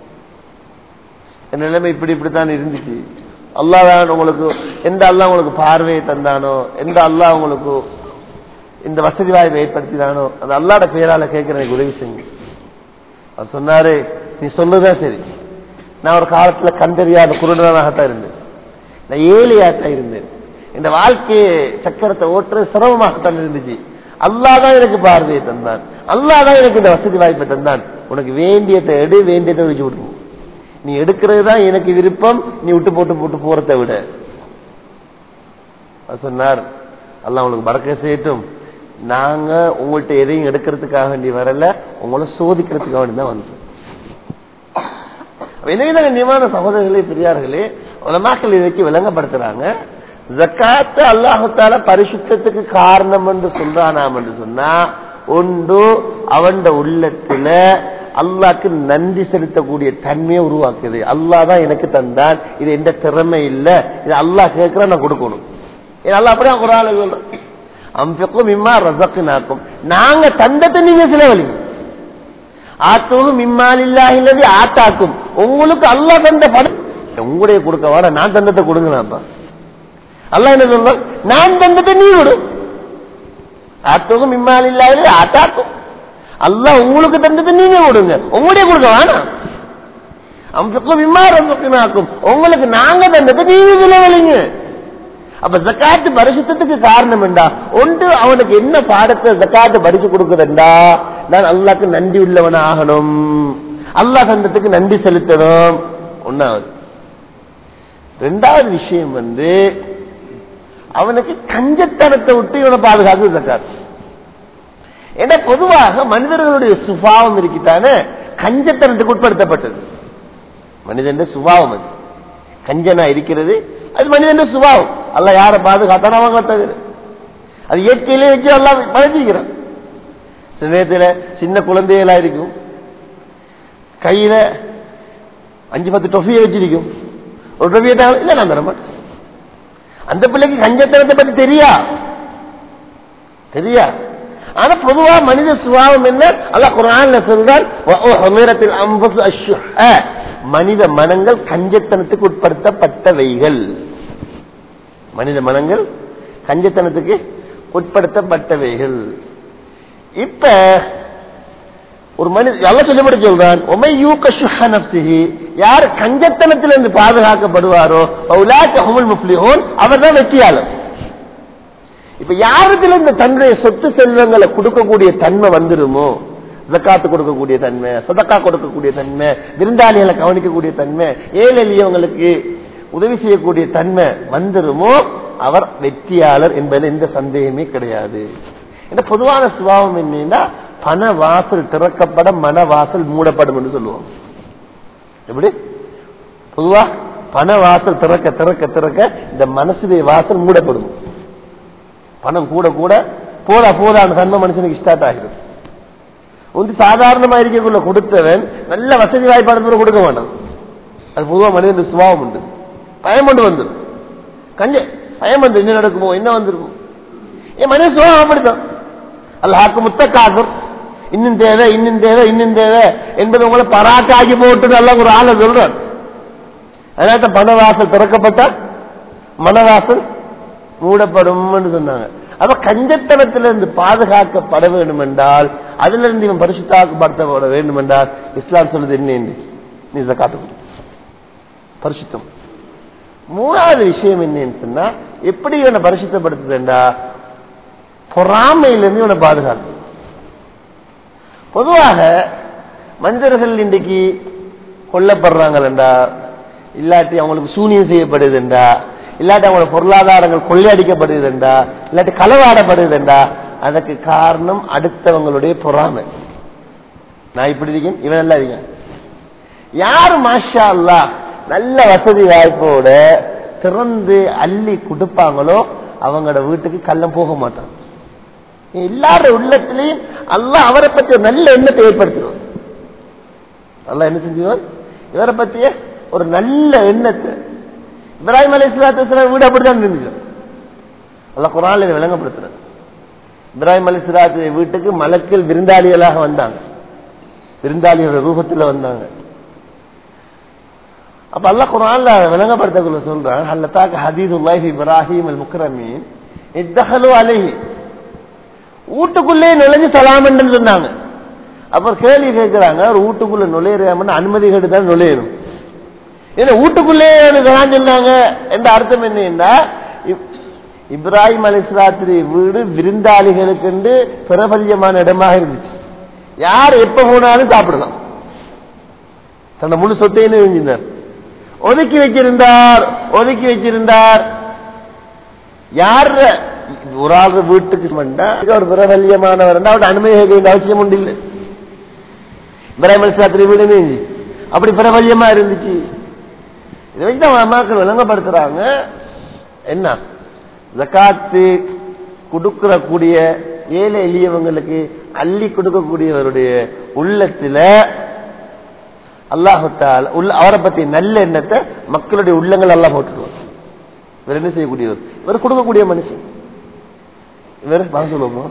என் நிலைமை இப்படி இப்படித்தான் இருந்துச்சு அல்லாதான் உங்களுக்கு எந்த அல்லா உங்களுக்கு பார்வையை தந்தானோ எந்த அல்லா உங்களுக்கு இந்த வசதி வாய்ப்பை ஏற்படுத்தினானோ அந்த அல்லாட பேரால கேட்கிற எனக்கு உதவி செஞ்சு அவர் சொன்னாரு நீ சொல்லுதான் சரி நான் ஒரு காலத்துல கண்டறியாத குருடனாகத்தான் இருந்தேன் நான் ஏழையாத்தான் இருந்தேன் இந்த வாழ்க்கையை சக்கரத்தை ஓட்டுறது சிரமமாகத்தான் இருந்துச்சு அல்லாதான் எனக்கு பார்வையை தந்தான் அல்லாதான் எனக்கு இந்த வசதி வாய்ப்பை தந்தான் உனக்கு வேண்டியதை எடு வேண்டியதை வச்சு விடுவோம் நீ எடுக்கிறது தான் எனக்கு விருப்பம் நீ விட்டு போட்டு போட்டு போறதை விட சொன்னார் அல்ல உங்களுக்கு பறக்க செய்யட்டும் நாங்க உங்கள்கிட்ட எதையும் எடுக்கிறதுக்காக வேண்டி வரல உங்களை சோதிக்கிறதுக்காக வேண்டி தான் வந்தோம் எனவே நியமான சகோதரர்களே பெரியார்களே உலமாக்கள் இதைக்கு விளங்கப்படுத்துறாங்க ஜக்காத்து அல்லாஹால பரிசுத்தத்துக்கு காரணம் என்று சொல்றானாம் என்று சொன்னா ஒன்று அவன் உள்ளத்துல அல்லாக்கு நன்றி செலுத்தக்கூடிய தன்மையை உருவாக்குது அல்லா தான் எனக்கு தந்தான் இது எந்த திறமை இல்ல இது அல்லாஹ் கேட்கிற நான் கொடுக்கணும் அல்லா அப்படியே குரான் சொல்றேன் அம்பிக்கும் இம்மா ரசக்கு நாக்கும் நாங்க தந்தத்தை நீங்க செலவழிங்க ஆத்தோகும் இம்மால் இல்லாஹில்லது ஆத்தாக்கும் உங்களுக்கு அல்லா தந்த படம் உங்களுடைய கொடுக்க வாட நான் தந்தத்தை கொடுங்களாப்பா அல்லா என்ன சொல்ற நான் தந்தத்தை நீ விடு ஆத்தோகும் இம்மால் இல்லாஹில்லது ஆத்தாக்கும் அல்லா உங்களுக்கு தந்ததை நீங்க கொடுங்க உங்களுடைய கொடுக்க வேணாம் அம்பிக்கும் இம்மா ரசக்கு நாக்கும் உங்களுக்கு நாங்க தந்ததை நீங்க செலவழிங்க அப்ப ஜக்காத்து பரிசுத்தத்துக்கு காரணம் என்றா ஒன்று அவனுக்கு என்ன பாடத்தை ஜக்காத்து பரிசு கொடுக்குதுண்டா நான் அல்லாக்கு நன்றி உள்ளவன் ஆகணும் அல்லாஹ் சந்தத்துக்கு நன்றி செலுத்தணும் ஒன்னாவது ரெண்டாவது விஷயம் வந்து அவனுக்கு கஞ்சத்தனத்தை விட்டு இவனை பாதுகாத்து ஜக்காத்து ஏன்னா பொதுவாக மனிதர்களுடைய சுபாவம் இருக்கிட்டானே கஞ்சத்தனத்துக்கு உட்படுத்தப்பட்டது மனிதன் சுபாவம் அது கஞ்சனா இருக்கிறது அது மனிதன் சுபாவம் அல்ல யாரை பாதுகாத்தான அவங்க தவிர அது இயற்கையிலே வச்சு எல்லாம் பழகிக்கிறான் சில நேரத்தில் சின்ன குழந்தைகளா இருக்கும் கையில அஞ்சு பத்து டொஃபியை வச்சிருக்கும் ஒரு டொஃபியை இல்ல நான் தர மாட்டேன் அந்த பிள்ளைக்கு கஞ்சத்தனத்தை பத்தி தெரியா தெரியா ஆனா பொதுவா மனித சுபாவம் என்ன அல்லாஹ் குர்ஆன்ல சொல்றான் வஉமிரத்தில் அன்ஃபுஸ் அஷ்ஷுஹ மனித மனங்கள் கஞ்சத்தனத்துக்கு உட்படுத்தப்பட்டவைகள் மனித மனங்கள் கஞ்சத்தனத்துக்கு உட்படுத்தப்பட்டவைகள் இப்ப ஒரு மனித எல்லாம் சொல்லப்பட சொல்றான் உமை யூக்க சுஹ நப்சிஹி யார் கஞ்சத்தனத்திலிருந்து பாதுகாக்கப்படுவாரோ உலாக்க ஹுமுல் முஃப்லிஹூன் அவர்தான் வெற்றியாளர் இப்ப யாருக்குள்ள இந்த தன்னுடைய சொத்து செல்வங்களை கொடுக்கக்கூடிய தன்மை வந்துருமோ ஜக்காத்து கொடுக்கக்கூடிய தன்மை சதக்கா கொடுக்கக்கூடிய தன்மை விருந்தாளிகளை கவனிக்கக்கூடிய தன்மை ஏழை எளியவங்களுக்கு உதவி செய்யக்கூடிய தன்மை வந்துருமோ அவர் வெற்றியாளர் என்பதில் எந்த சந்தேகமே கிடையாது இந்த பொதுவான சுபாவம் என்னன்னா பண வாசல் திறக்கப்பட மன வாசல் மூடப்படும் என்று சொல்லுவோம் எப்படி பொதுவா பண வாசல் திறக்க திறக்க திறக்க இந்த மனசுடைய வாசல் மூடப்படும் பணம் கூட கூட போதா போதான தன்மை மனுஷனுக்கு ஸ்டார்ட் ஆகிடும் வந்து சாதாரணமா இருக்கக்குள்ள கொடுத்தவன் நல்ல வசதி வாய்ப்பாடு கொடுக்க மாட்டான் அது பொதுவா மனிதன் சுபாவம் உண்டு பயம் கொண்டு வந்துடும் கஞ்ச பயம் வந்து என்ன நடக்குமோ என்ன வந்திருக்கும் என் மனித சுபாவம் அப்படித்தான் அல்லாக்கு முத்த காசர் இன்னும் தேவை இன்னும் தேவை இன்னும் தேவை என்பது உங்களை பராக்காக்கி போட்டு நல்லா ஒரு ஆளை சொல்றான் அதனால பணவாசல் திறக்கப்பட்டா மனவாசல் மூடப்படும் சொன்னாங்க அப்ப கஞ்சத்தனத்திலிருந்து பாதுகாக்கப்பட வேண்டும் என்றால் அதுல இருந்து இவன் பரிசுத்தாக்கப்படுத்தப்பட வேண்டும் என்றால் இஸ்லாம் சொல்லுது என்ன என்று நீ காத்து பரிசுத்தம் மூணாவது விஷயம் என்னன்னு சொன்னா எப்படி இவனை பரிசுத்தப்படுத்துதுண்டா பொறாமையிலிருந்து இவனை பாதுகாக்கும் பொதுவாக மனிதர்கள் இன்றைக்கு கொல்லப்படுறாங்களா இல்லாட்டி அவங்களுக்கு சூனியம் செய்யப்படுதுண்டா இல்லாட்டி அவங்களோட பொருளாதாரங்கள் கொள்ளையடிக்கப்படுதுண்டா இல்லாட்டி களவாடப்படுதுண்டா அதற்கு காரணம் அடுத்தவங்களுடைய பொறாமை நான் இப்படி இருக்கேன் இவன் நல்லா இருக்கேன் யாரு மாஷா அல்லா நல்ல வசதி வாய்ப்போட திறந்து அள்ளி கொடுப்பாங்களோ அவங்களோட வீட்டுக்கு கள்ளம் போக மாட்டான் எல்லார உள்ளத்திலையும் அல்ல அவரை பற்றி ஒரு நல்ல எண்ணத்தை ஏற்படுத்திடுவான் அல்ல என்ன செஞ்சுவான் இவரை பற்றிய ஒரு நல்ல எண்ணத்தை இப்ராஹிம் அலி இஸ்லாத்து வீடு அப்படிதான் இருந்துச்சு அல்ல குரான் இதை விளங்கப்படுத்துறாங்க இப்ராஹிம் அலி இஸ்லாத்து வீட்டுக்கு மலக்கில் விருந்தாளிகளாக வந்தாங்க விருந்தாளியோட ரூபத்தில் வந்தாங்க அப்ப அல்ல குரான்ல விளங்கப்படுத்தக்குள்ள சொல்றான் அல்லத்தாக்கு ஹதீதுல்லாஹி இப்ராஹிம் அல் முக்ரமீன் இத்தஹலு அலைஹி வீட்டுக்குள்ளே நுழைஞ்சு சலாமன்னு சொன்னாங்க அப்புறம் கேள்வி கேட்கிறாங்க ஒரு வீட்டுக்குள்ள நுழையிறாமன்னு அனுமதி கேட்டு தான் நுழையணும் ஏன்னா வீட்டுக்குள்ளே சலாம் சொன்னாங்க என்ற அர்த்தம் என்னன்னா இப்ராஹிம் அலிஸ்லாத்திரி வீடு விருந்தாளிகளுக்கு என்று பிரபல்யமான இடமாக இருந்துச்சு யார் எப்ப போனாலும் சாப்பிடலாம் தன்னை முழு சொத்தைன்னு செஞ்சிருந்தார் ஒதுக்கி வச்சிருந்தார் ஒதுக்கி வச்சிருந்தார் யார் ஒரு ஆள் வீட்டுக்கு வந்தா ஒரு பிரபல்யமானவர் அவருடைய அனுமதி கேட்க வேண்டிய அவசியம் உண்டு இல்லை இப்ராஹிம் அலிஸ்லாத்திரி வீடு அப்படி பிரபல்யமா இருந்துச்சு இதை வச்சு தான் அம்மாக்கள் விளங்கப்படுத்துறாங்க என்ன ஜக்காத்து கொடுக்கிற கூடிய ஏழை எளியவங்களுக்கு அள்ளி கொடுக்கக்கூடியவருடைய உள்ளத்துல அல்லாஹத்தால் உள்ள அவரை பத்தி நல்ல எண்ணத்தை மக்களுடைய உள்ளங்கள் எல்லாம் போட்டுடுவார் இவர் என்ன செய்யக்கூடியவர் இவர் கொடுக்கக்கூடிய மனுஷன் இவர் வாங்க சொல்லுவோமா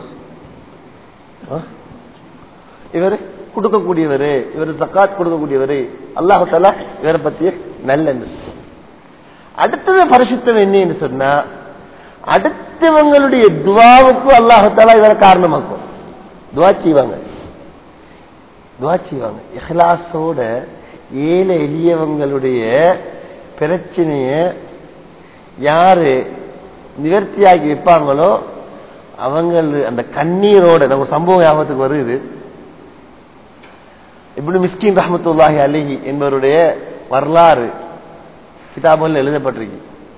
இவர் கொடுக்கக்கூடியவர் இவர் தக்காத் கொடுக்கக்கூடியவர் அல்லாஹால இவரை பத்திய நல்ல அடுத்தது பரிசுத்தம் என்ன என்று சொன்னா அடுத்தவங்களுடைய துவாவுக்கு அல்லாஹால இவரை காரணமாக்கும் துவா செய்வாங்க துவா செய்வாங்க இஹ்லாசோட ஏழை எளியவங்களுடைய பிரச்சனைய யாரு நிவர்த்தியாக்கி வைப்பாங்களோ அவங்க அந்த கண்ணீரோட நம்ம சம்பவம் ஞாபகத்துக்கு வருது இப்படி மிஸ்கின் ரஹமத்துல்லாஹி அலிஹி என்பவருடைய வரலாறு கிதாபுகள் எழுதப்பட்டிருக்கு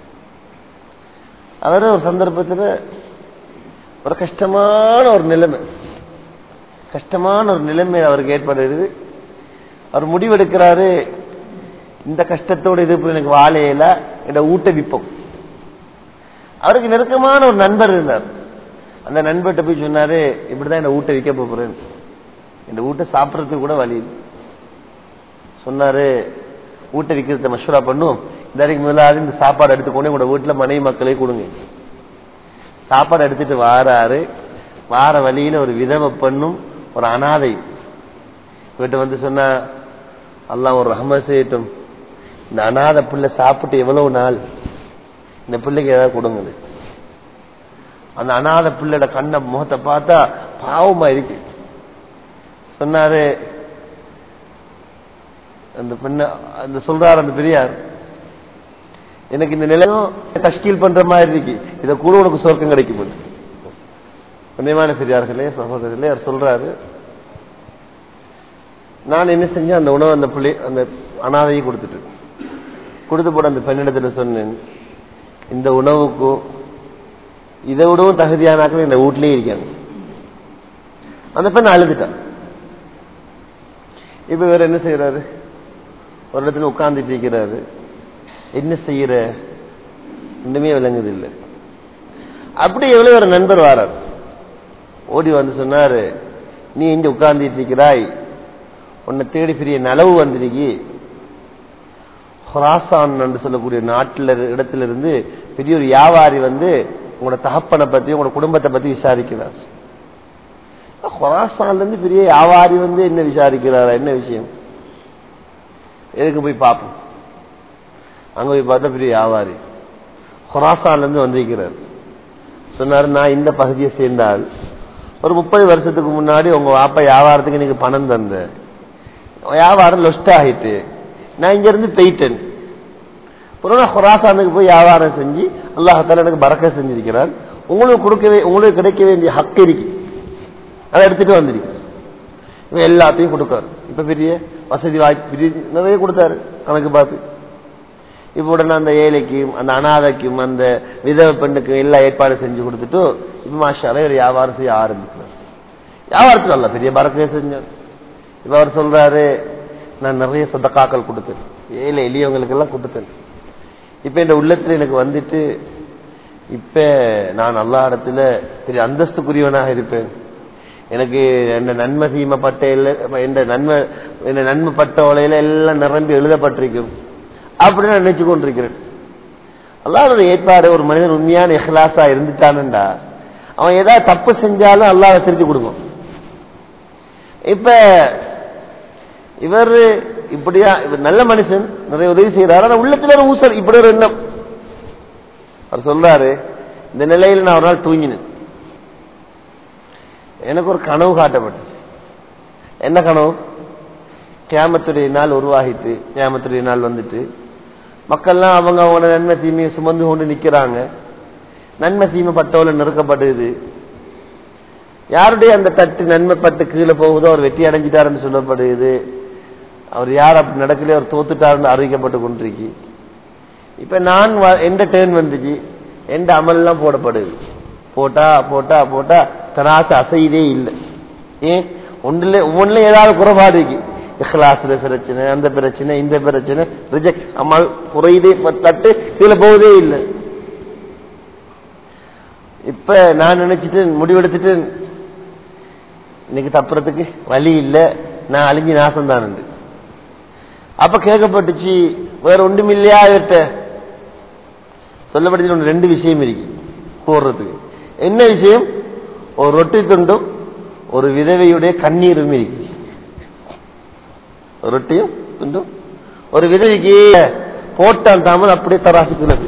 அவர் ஒரு சந்தர்ப்பத்தில் ஒரு கஷ்டமான ஒரு நிலைமை கஷ்டமான ஒரு நிலைமை அவருக்கு ஏற்படுது அவர் முடிவெடுக்கிறாரு இந்த கஷ்டத்தோட இது எனக்கு வாழையில இந்த ஊட்ட விப்போம் அவருக்கு நெருக்கமான ஒரு நண்பர் இருந்தார் அந்த நண்பர்கிட்ட போய் சொன்னாரு இப்படிதான் இந்த ஊட்ட விற்க போறேன் இந்த ஊட்ட சாப்பிடறதுக்கு கூட வழி சொன்னாரு ஊட்ட விற்கிறத மஷூரா பண்ணும் இந்த முதலாவது இந்த சாப்பாடு எடுத்துக்கொண்டு உங்களோட வீட்டுல மனைவி மக்களே கொடுங்க சாப்பாடு எடுத்துட்டு வாராரு வார வழியில ஒரு விதவ பெண்ணும் ஒரு அனாதை வீட்டு வந்து சொன்னா அல்லாஹ் ஒரு ரஹமத் செய்யட்டும் இந்த அனாதை பிள்ளை சாப்பிட்டு எவ்வளவு நாள் இந்த பிள்ளைக்கு ஏதாவது கொடுங்குது அந்த அனாதை பிள்ளையோட கண்ண முகத்தை பார்த்தா பாவமா இருக்கு சொன்னாரு அந்த பெண்ண அந்த சொல்றாரு அந்த பெரியார் எனக்கு இந்த நிலையம் தஷ்கீல் பண்ற மாதிரி இருக்கு இதை கூட உனக்கு சொர்க்கம் கிடைக்கும் புண்ணியமான பெரியார்களே சகோதரர்களே அவர் சொல்றாரு நான் என்ன செஞ்சேன் அந்த உணவு அந்த பிள்ளை அந்த அனாதையை கொடுத்துட்டு கொடுத்து போட அந்த பெண்ணிடத்துல சொன்னேன் இந்த உணவுக்கும் இதை விடவும் தகுதியானாக்கள் இந்த வீட்லயே இருக்காங்க அந்த பெண் அழுதுட்டான் இப்ப வேற என்ன செய்யறாரு ஒரு இடத்துல உட்கார்ந்துட்டு இருக்கிறாரு என்ன செய்யற இன்னுமே விளங்குது இல்லை அப்படி எவ்வளவு ஒரு நண்பர் வாரார் ஓடி வந்து சொன்னாரு நீ இங்க உட்கார்ந்துட்டு இருக்கிறாய் உன்னை தேடி பெரிய நலவு வந்திருக்கி ஹொராசான் என்று சொல்லக்கூடிய நாட்டில் இடத்துல இருந்து பெரிய ஒரு வியாபாரி வந்து உங்களோட தகப்பனை பத்தி உங்களோட குடும்பத்தை பத்தி விசாரிக்கிறார் ஹொராசான்ல இருந்து பெரிய வியாபாரி வந்து என்ன விசாரிக்கிறாரா என்ன விஷயம் எதுக்கு போய் பார்ப்போம் அங்க போய் பார்த்தா பெரிய வியாபாரி ஹொராசான்ல இருந்து வந்திருக்கிறார் சொன்னாரு நான் இந்த பகுதியை சேர்ந்தால் ஒரு முப்பது வருஷத்துக்கு முன்னாடி உங்க வாப்பா வியாபாரத்துக்கு நீங்க பணம் தந்த வியாபாரம் லொஸ்ட் ஆகிட்டு நான் இங்க இருந்து போயிட்டேன் புறா ஹொராசானுக்கு போய் வியாபாரம் செஞ்சு அல்லாஹால எனக்கு பறக்க செஞ்சிருக்கிறார் உங்களுக்கு கொடுக்கவே உங்களுக்கு கிடைக்க வேண்டிய ஹக்கு இருக்கு அதை எடுத்துட்டு வந்திருக்கிறார் இவன் எல்லாத்தையும் கொடுக்காரு இப்ப பெரிய வசதி வாய்ப்பு பெரிய நிறைய கொடுத்தாரு கணக்கு பார்த்து இப்ப உடனே அந்த ஏழைக்கும் அந்த அனாதைக்கும் அந்த விதவ பெண்ணுக்கும் எல்லா ஏற்பாடு செஞ்சு கொடுத்துட்டு இப்ப மாஷால ஒரு வியாபாரம் செய்ய ஆரம்பிக்கிறார் வியாபாரத்துக்கு அல்ல பெரிய பறக்கையை செஞ்சார் இப்ப அவர் சொல்றாரு நான் நிறைய சொந்தக்காக்கள் கொடுத்தேன் ஏழை எளியவங்களுக்கு எல்லாம் கொடுத்தேன் இப்ப இந்த உள்ளத்துல எனக்கு வந்துட்டு இப்ப நான் எல்லா இடத்துல பெரிய அந்தஸ்துக்குரியவனாக இருப்பேன் எனக்கு என்ன நன்மை சீமப்பட்ட எந்த நன்மை என்ன நன்மைப்பட்ட உலையில எல்லாம் நிரம்பி எழுதப்பட்டிருக்கும் அப்படின்னு நினைச்சு கொண்டிருக்கிறேன் அல்லாவோட ஏற்பாடு ஒரு மனிதன் உண்மையான இஹ்லாசா இருந்துட்டானுண்டா அவன் ஏதாவது தப்பு செஞ்சாலும் அல்லாவை திருத்தி கொடுக்கும் இப்ப இவர் இப்படியா இவர் நல்ல மனுஷன் நிறைய உதவி செய்யறாரு ஆனா உள்ளத்துல ஒரு ஊசல் இப்படி ஒரு எண்ணம் அவர் சொல்றாரு இந்த நிலையில் நான் ஒரு நாள் தூங்கினேன் எனக்கு ஒரு கனவு காட்டப்பட்டது என்ன கனவு கேமத்துடைய நாள் உருவாகிட்டு கேமத்துடைய நாள் வந்துட்டு மக்கள்லாம் அவங்க அவங்களோட நன்மை தீமையை சுமந்து கொண்டு நிக்கிறாங்க நன்மை தீமைப்பட்டவள நெருக்கப்படுது யாருடைய அந்த தட்டு நன்மைப்பட்டு கீழே போகுதோ அவர் வெற்றி அடைஞ்சிட்டாருன்னு சொல்லப்படுது அவர் யார் அப்படி நடக்கலையே அவர் தோத்துட்டாருன்னு அறிவிக்கப்பட்டு கொண்டிருக்கு இப்ப நான் எந்த டேர்ன் வந்துச்சு எந்த அமல்லாம் போடப்படுது போட்டா போட்டா போட்டா தராசு அசைதே இல்லை ஏன் ஒன்றுல ஒவ்வொன்றுல ஏதாவது குறைபாடு இருக்கு இஹ்லாஸ்ல பிரச்சனை அந்த பிரச்சனை இந்த பிரச்சனை ரிஜெக்ட் அம்மாள் குறையுதே தட்டு கீழே போவதே இல்லை இப்ப நான் நினைச்சிட்டு முடிவெடுத்துட்டு இன்னைக்கு தப்புறதுக்கு வழி இல்லை நான் அழிஞ்சு நாசம் தான் அப்ப கேட்கப்பட்டுச்சு வேற ஒன்றும் இல்லையா இவர்கிட்ட சொல்லப்பட்டது ஒன்று ரெண்டு விஷயம் இருக்கு கூறுறதுக்கு என்ன விஷயம் ஒரு ரொட்டி துண்டும் ஒரு விதவையுடைய கண்ணீரும் இருக்கு ரொட்டியும் துண்டும் ஒரு விதவைக்கு போட்டான் தாமல் அப்படியே தராசிக்கிறது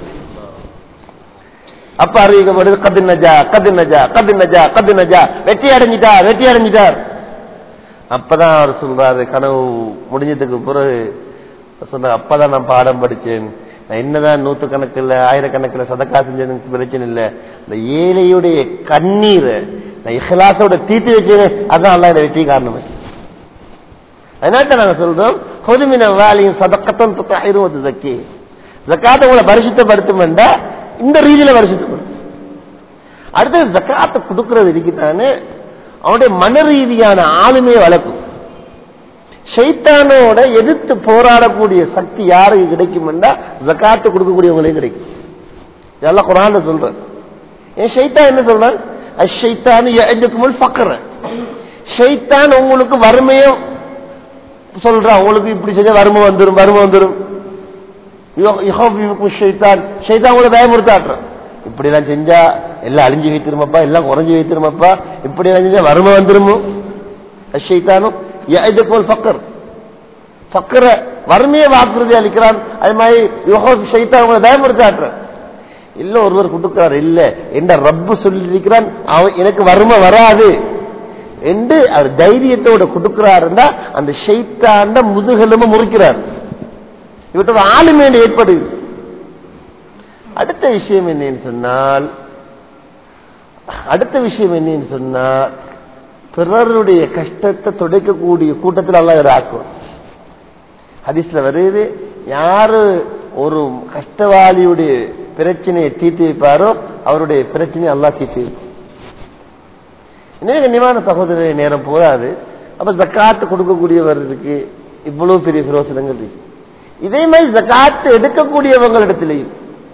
அப்ப அறிவிக்கப்படுது கது நஜா கது நஜா கது நஜா கது நஜா வெற்றி அடைஞ்சிட்டார் வெற்றி அடைஞ்சிட்டார் அப்பதான் அவர் சொல்றாரு கனவு முடிஞ்சதுக்கு பிறகு சொல்ற அப்பதான் நான் பாடம் படிச்சேன் நான் என்னதான் நூத்து கணக்கில் ஆயிரக்கணக்கில் சதக்கா செஞ்சதுக்கு பிரச்சனை இல்லை இந்த ஏழையுடைய கண்ணீரை நான் இஹ்லாசோட தீட்டு வச்சேன் அதான் அல்ல இந்த வெற்றி காரணமே அதனால நாங்க சொல்றோம் பொதுமின வேலையும் சதக்கத்தம் துத்தாயிரம் ஜக்கி ஜக்காத்த உங்களை பரிசுத்தப்படுத்தும் இந்த ரீதியில பரிசுத்தப்படும் அடுத்தது ஜக்காத்தை கொடுக்கறது இருக்குதானே அவனுடைய மன ரீதியான ஆளுமையை வளர்க்கும் ஷைத்தானோட எதிர்த்து போராடக்கூடிய சக்தி யாருக்கு கிடைக்கும்னா ஜக்காத்து கொடுக்கக்கூடியவங்களே கிடைக்கும் இதெல்லாம் குரான் சொல்றேன் என் ஷைத்தான் என்ன சொல்றான் ஷைத்தான் பக்கற ஷைத்தான் உங்களுக்கு வறுமையும் சொல்றான் உங்களுக்கு இப்படி செஞ்சா வறுமை வந்துடும் வறுமை வந்துடும் ஷைத்தான் ஷைத்தான் உங்களை பயமுறுத்தாட்டுறான் இப்படி எல்லாம் செஞ்சா எல்லாம் அழிஞ்சு வைத்திருமப்பா எல்லாம் குறைஞ்சு வைத்திருமப்பா இப்படி எல்லாம் செஞ்சா வறுமை வந்துருமோ ஷைத்தானும் இது போல் பக்கர் பக்கர வறுமையை வாக்குறுதி அளிக்கிறான் அது மாதிரி யோகோ ஷைத்தான் அவங்களை பயமுறுத்தாற்ற இல்ல ஒருவர் கொடுக்கிறார் இல்ல என்ற ரப்பு சொல்லியிருக்கிறான் அவன் எனக்கு வறுமை வராது என்று அவர் தைரியத்தோட கொடுக்கிறாருன்னா அந்த ஷைத்தாண்ட முதுகெலும்பு முறிக்கிறார் இவற்றோட ஆளுமையில ஏற்படுது அடுத்த விஷயம் என்னன்னு சொன்னால் அடுத்த விஷயம் என்னன்னு சொன்னா பிறருடைய கஷ்டத்தை துடைக்கக்கூடிய கூட்டத்தில் எல்லாம் இவர் ஆக்கும் ஹதீஸ்ல வருது யாரு ஒரு கஷ்டவாளியுடைய பிரச்சனையை தீர்த்து வைப்பாரோ அவருடைய பிரச்சனையை அல்லா தீர்த்து வைக்கும் இன்னும் கண்ணியமான சகோதர நேரம் போதாது அப்ப ஜக்காத்து கொடுக்கக்கூடியவர்களுக்கு இவ்வளவு பெரிய பிரோசனங்கள் இருக்கு இதே மாதிரி ஜக்காத்து எடுக்கக்கூடியவங்களிடத்திலையும்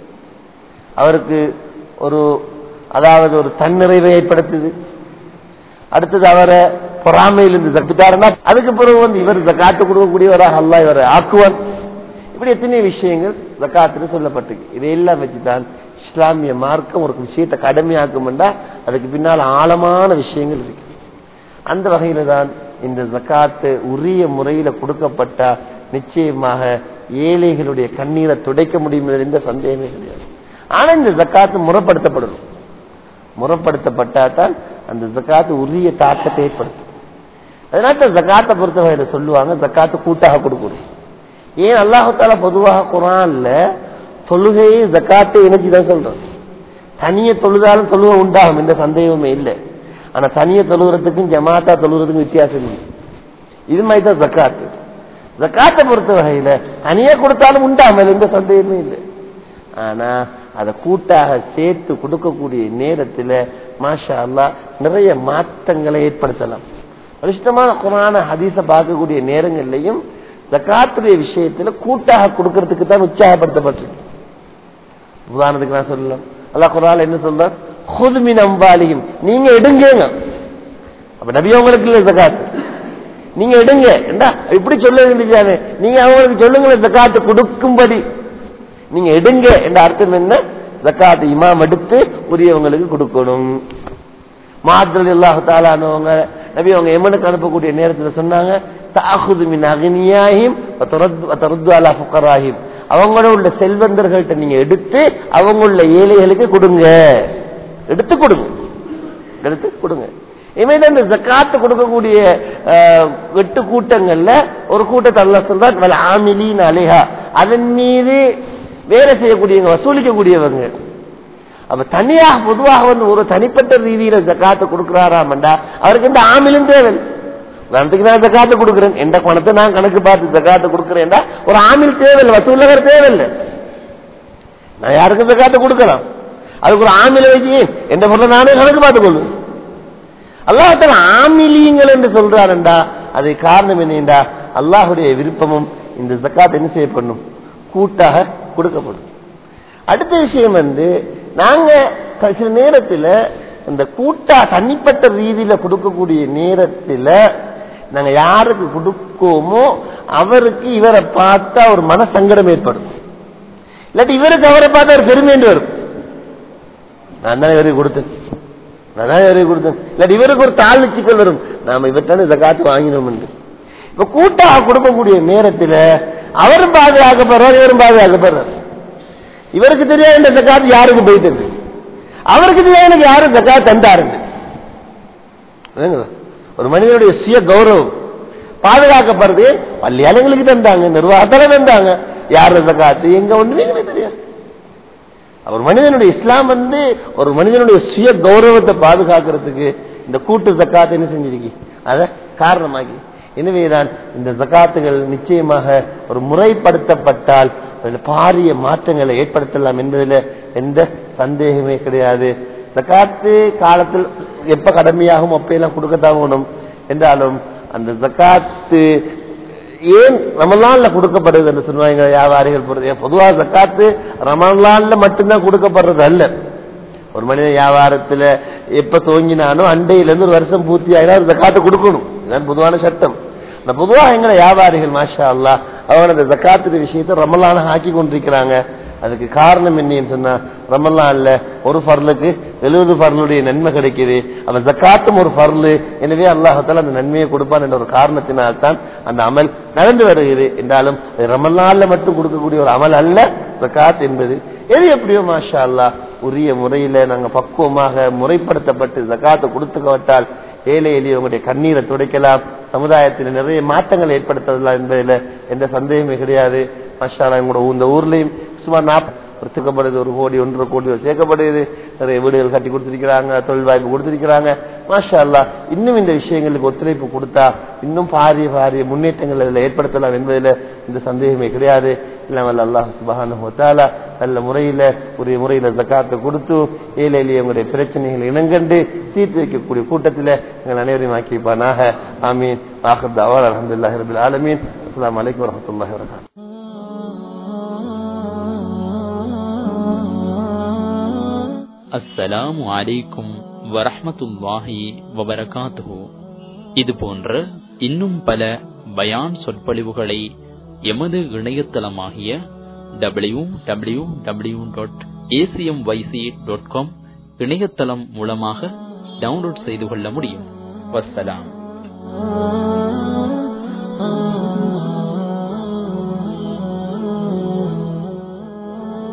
அவருக்கு ஒரு அதாவது ஒரு தன்னிறைவை ஏற்படுத்துது அடுத்தது அவரை பொறாமையிலிருந்து தப்பிட்டாருன்னா அதுக்கு பிறகு வந்து இவர் ஜக்காத்து கொடுக்கக்கூடியவராக அல்லா இவரை ஆக்குவார் இப்படி எத்தனை விஷயங்கள் ஜக்காத்துல சொல்லப்பட்டிருக்கு இதையெல்லாம் வச்சுதான் இஸ்லாமிய மார்க்கம் ஒரு விஷயத்தை கடமையாக்கும்டா அதுக்கு பின்னால் ஆழமான விஷயங்கள் இருக்கு அந்த வகையில தான் இந்த ஜக்காத்து உரிய முறையில கொடுக்கப்பட்டா நிச்சயமாக ஏழைகளுடைய கண்ணீரை துடைக்க முடியும் என்ற சந்தேகமே கிடையாது ஆனா இந்த ஜக்காத்து முறைப்படுத்தப்படணும் முறைப்படுத்தப்பட்டாதான் அந்த ஜக்காத்து உரிய தாக்கத்தை ஏற்படுத்தும் அதனால ஜக்காத்தை பொறுத்த வகையில சொல்லுவாங்க ஜக்காத்து கூட்டாக கொடுக்கணும் ஏன் அல்லாஹால பொதுவாக குரான்ல தொழுகையை ஜக்காத்தை இணைச்சுதான் சொல்றோம் தனிய தொழுதாலும் தொழுகை உண்டாகும் எந்த சந்தேகமே இல்லை ஆனா தனிய தொழுகிறதுக்கும் ஜமாத்தா தொழுகிறதுக்கும் வித்தியாசம் இல்லை இது மாதிரி தான் ஜக்காத்து ஜக்காத்தை பொறுத்த வகையில தனியா கொடுத்தாலும் உண்டாமல் எந்த சந்தேகமே இல்லை ஆனா அதை கூட்டாக சேர்த்து கொடுக்கக்கூடிய நேரத்தில் மாஷா அல்லா நிறைய மாற்றங்களை ஏற்படுத்தலாம் பரிசுத்தமான குரான ஹதீஸ பார்க்கக்கூடிய நேரங்கள்லையும் ஜக்காத்துடைய விஷயத்துல கூட்டாக கொடுக்கறதுக்கு தான் உற்சாகப்படுத்தப்பட்டிருக்கு உதாரணத்துக்கு நான் சொல்லலாம் அல்லா குரான் என்ன சொல்ற ஹுதுமின் அம்பாலியும் நீங்க எடுங்க அப்ப நபி உங்களுக்கு இல்லை ஜக்காத்து நீங்க எடுங்க இப்படி சொல்ல வேண்டியதானே நீங்க அவங்களுக்கு சொல்லுங்க ஜக்காத்து கொடுக்கும்படி நீங்க எடுங்க என்ற அர்த்தம் என்ன ஜக்காத்து இமாம் எடுத்து உரியவங்களுக்கு கொடுக்கணும் மாதல் இல்லாஹாலானவங்க நபி அவங்க எமனுக்கு அனுப்பக்கூடிய நேரத்தில் சொன்னாங்க தாகுது மின் அக்னியாஹிம் அலா ஃபுக்கராஹிம் அவங்களோட உள்ள செல்வந்தர்கள்ட்ட நீங்க எடுத்து அவங்க உள்ள ஏழைகளுக்கு கொடுங்க எடுத்து கொடுங்க எடுத்து கொடுங்க இனிமேல் இந்த ஜக்காத்து கொடுக்கக்கூடிய எட்டு கூட்டங்கள்ல ஒரு கூட்டத்தை அல்ல சொல்றான் ஆமிலின் அலிஹா அதன் மீது வேலை செய்யக்கூடியவங்க வசூலிக்கக்கூடியவங்க அப்ப தனியாக பொதுவாக வந்து ஒரு தனிப்பட்ட ரீதியில ஜக்காத்து கொடுக்கிறாராமண்டா அவருக்கு இந்த ஆமிலும் தேவை உதாரணத்துக்கு நான் ஜக்காத்து கொடுக்குறேன் எந்த பணத்தை நான் கணக்கு பார்த்து ஜக்காத்து கொடுக்குறேன்டா ஒரு ஆமில் தேவையில்லை வசூலகர் தேவையில்லை நான் யாருக்கும் ஜக்காத்து கொடுக்கலாம் அதுக்கு ஒரு ஆமில வச்சு எந்த பொருளை நானே கணக்கு பார்த்துக்கொள்ளும் அல்லாஹால ஆமிலியங்கள் என்று சொல்றாருண்டா அது காரணம் என்னண்டா அல்லாஹுடைய விருப்பமும் இந்த ஜக்காத் என்ன செய்யப்படணும் கூட்டாக கொடுக்கப்படும் அடுத்த விஷயம் வந்து நாங்க சில நேரத்தில் இந்த கூட்டா தனிப்பட்ட ரீதியில கொடுக்கக்கூடிய நேரத்தில் நாங்க யாருக்கு கொடுக்கோமோ அவருக்கு இவரை பார்த்தா ஒரு மன சங்கடம் ஏற்படும் இல்லாட்டி இவருக்கு அவரை பார்த்தா ஒரு பெருமை வரும் நான் தான் இவருக்கு கொடுத்தேன் நான் தான் இவருக்கு கொடுத்தேன் இல்லாட்டி இவருக்கு ஒரு தாழ்வு சிக்கல் வரும் நாம இவர்த்தான இதை காத்து வாங்கினோம் இப்ப கூட்டாக கொடுக்கக்கூடிய நேரத்தில் அவரும் பாதுகாக்கப்படுறார் இவரும் பாதுகாக்கப்படுறார் இவருக்கு தெரியாது இந்த ஜக்காத்து யாருக்கு போயிட்டு அவருக்கு தெரியாது எனக்கு யாரும் ஜக்காத் தந்தாருங்க ஒரு மனிதனுடைய சுய கௌரவம் பாதுகாக்கப்படுறது பள்ளியாளங்களுக்கு தந்தாங்க நிர்வாகத்தால தந்தாங்க யார் ஜக்காத்து எங்க ஒண்ணுமே தெரியாது ஒரு மனிதனுடைய இஸ்லாம் வந்து ஒரு மனிதனுடைய சுய கௌரவத்தை பாதுகாக்கிறதுக்கு இந்த கூட்டு ஜக்காத்து என்ன செஞ்சிருக்கு அத காரணமாகி எனவேதான் இந்த ஜக்காத்துகள் நிச்சயமாக ஒரு முறைப்படுத்தப்பட்டால் அதில் பாரிய மாற்றங்களை ஏற்படுத்தலாம் என்பதில் எந்த சந்தேகமே கிடையாது ஜக்காத்து காலத்தில் எப்ப கடமையாகும் அப்பெல்லாம் கொடுக்கத்தான் வேணும் என்றாலும் அந்த ஜக்காத்து ஏன் ரமலான்ல கொடுக்கப்படுது என்று சொல்லுவாங்க வியாபாரிகள் பொறுத்து பொதுவாக ஜக்காத்து ரமலான்ல மட்டும்தான் கொடுக்கப்படுறது அல்ல ஒரு மனித வியாபாரத்துல எப்ப துவங்கினானோ அண்டையிலிருந்து ஒரு வருஷம் பூர்த்தி ஆகினா ஜக்காத்து கொடுக்கணும் இதுதான் பொதுவான சட்டம் இந்த பொதுவாக எங்களை வியாபாரிகள் மாஷா அல்லா அவங்க அந்த ஜக்காத்து விஷயத்தை ரமலான ஆக்கி கொண்டிருக்கிறாங்க அதுக்கு காரணம் என்னன்னு சொன்னா ரமலான்ல ஒரு ஃபர்லுக்கு எழுபது ஃபர்லுடைய நன்மை கிடைக்குது அவன் ஜக்காத்தும் ஒரு ஃபர்லு எனவே அல்லாஹால அந்த நன்மையை கொடுப்பான் என்ற ஒரு காரணத்தினால்தான் அந்த அமல் நடந்து வருகிறது என்றாலும் அது ரமலான்ல மட்டும் கொடுக்கக்கூடிய ஒரு அமல் அல்ல ஜக்காத் என்பது எது எப்படியோ மாஷா அல்லாஹ் உரிய முறையில நாங்க பக்குவமாக முறைப்படுத்தப்பட்டு ஜக்காத்தை கொடுத்துக்கவிட்டால் ஏழை எளியவங்களுடைய கண்ணீரை துடைக்கலாம் சமுதாயத்தில் நிறைய மாற்றங்கள் ஏற்படுத்தலாம் என்பதில் எந்த சந்தேகமே கிடையாது மஷாலா எங்களோட இந்த ஊர்லயும் சுமார் நாற்பது ஒத்துக்கப்படுது ஒரு கோடி ஒன்றரை கோடி சேர்க்கப்படுது நிறைய வீடுகள் கட்டி கொடுத்திருக்கிறாங்க தொழில் வாய்ப்பு கொடுத்திருக்கிறாங்க மாஷா அல்லா இன்னும் இந்த விஷயங்களுக்கு ஒத்துழைப்பு கொடுத்தா இன்னும் பாரிய பாரிய முன்னேற்றங்கள் அதில் ஏற்படுத்தலாம் என்பதில் இந்த சந்தேகமே கிடையாது இல்லாமல் அல்லாஹ் சுபஹான ஹோத்தாலா நல்ல முறையில உரிய முறையில ஜக்காத்தை கொடுத்து ஏழை எளியவங்களுடைய பிரச்சனைகளை இனங்கண்டு தீர்த்து வைக்கக்கூடிய கூட்டத்தில் எங்கள் அனைவரையும் ஆக்கி வைப்பானாக ஆமீன் ஆஹர் தவால் அலமதுல்லாஹி ரபில் ஆலமீன் அஸ்லாம் வலைக்கம் வரமத்துல்லாஹி வரகாத்து அஸ்ஸலாமு அலைக்கும் வரஹ்மத்துல்லாஹி வபரகாத்துஹு இது போன்ற இன்னும் பல பயான் சொற்பொழிவுகளை எமது இணையதளமாகிய W W W dot ACM YC dot com இணையதளம் மூலமாக டவுன்லோட் செய்து கொள்ள முடியும் வஸ்ஸலாம்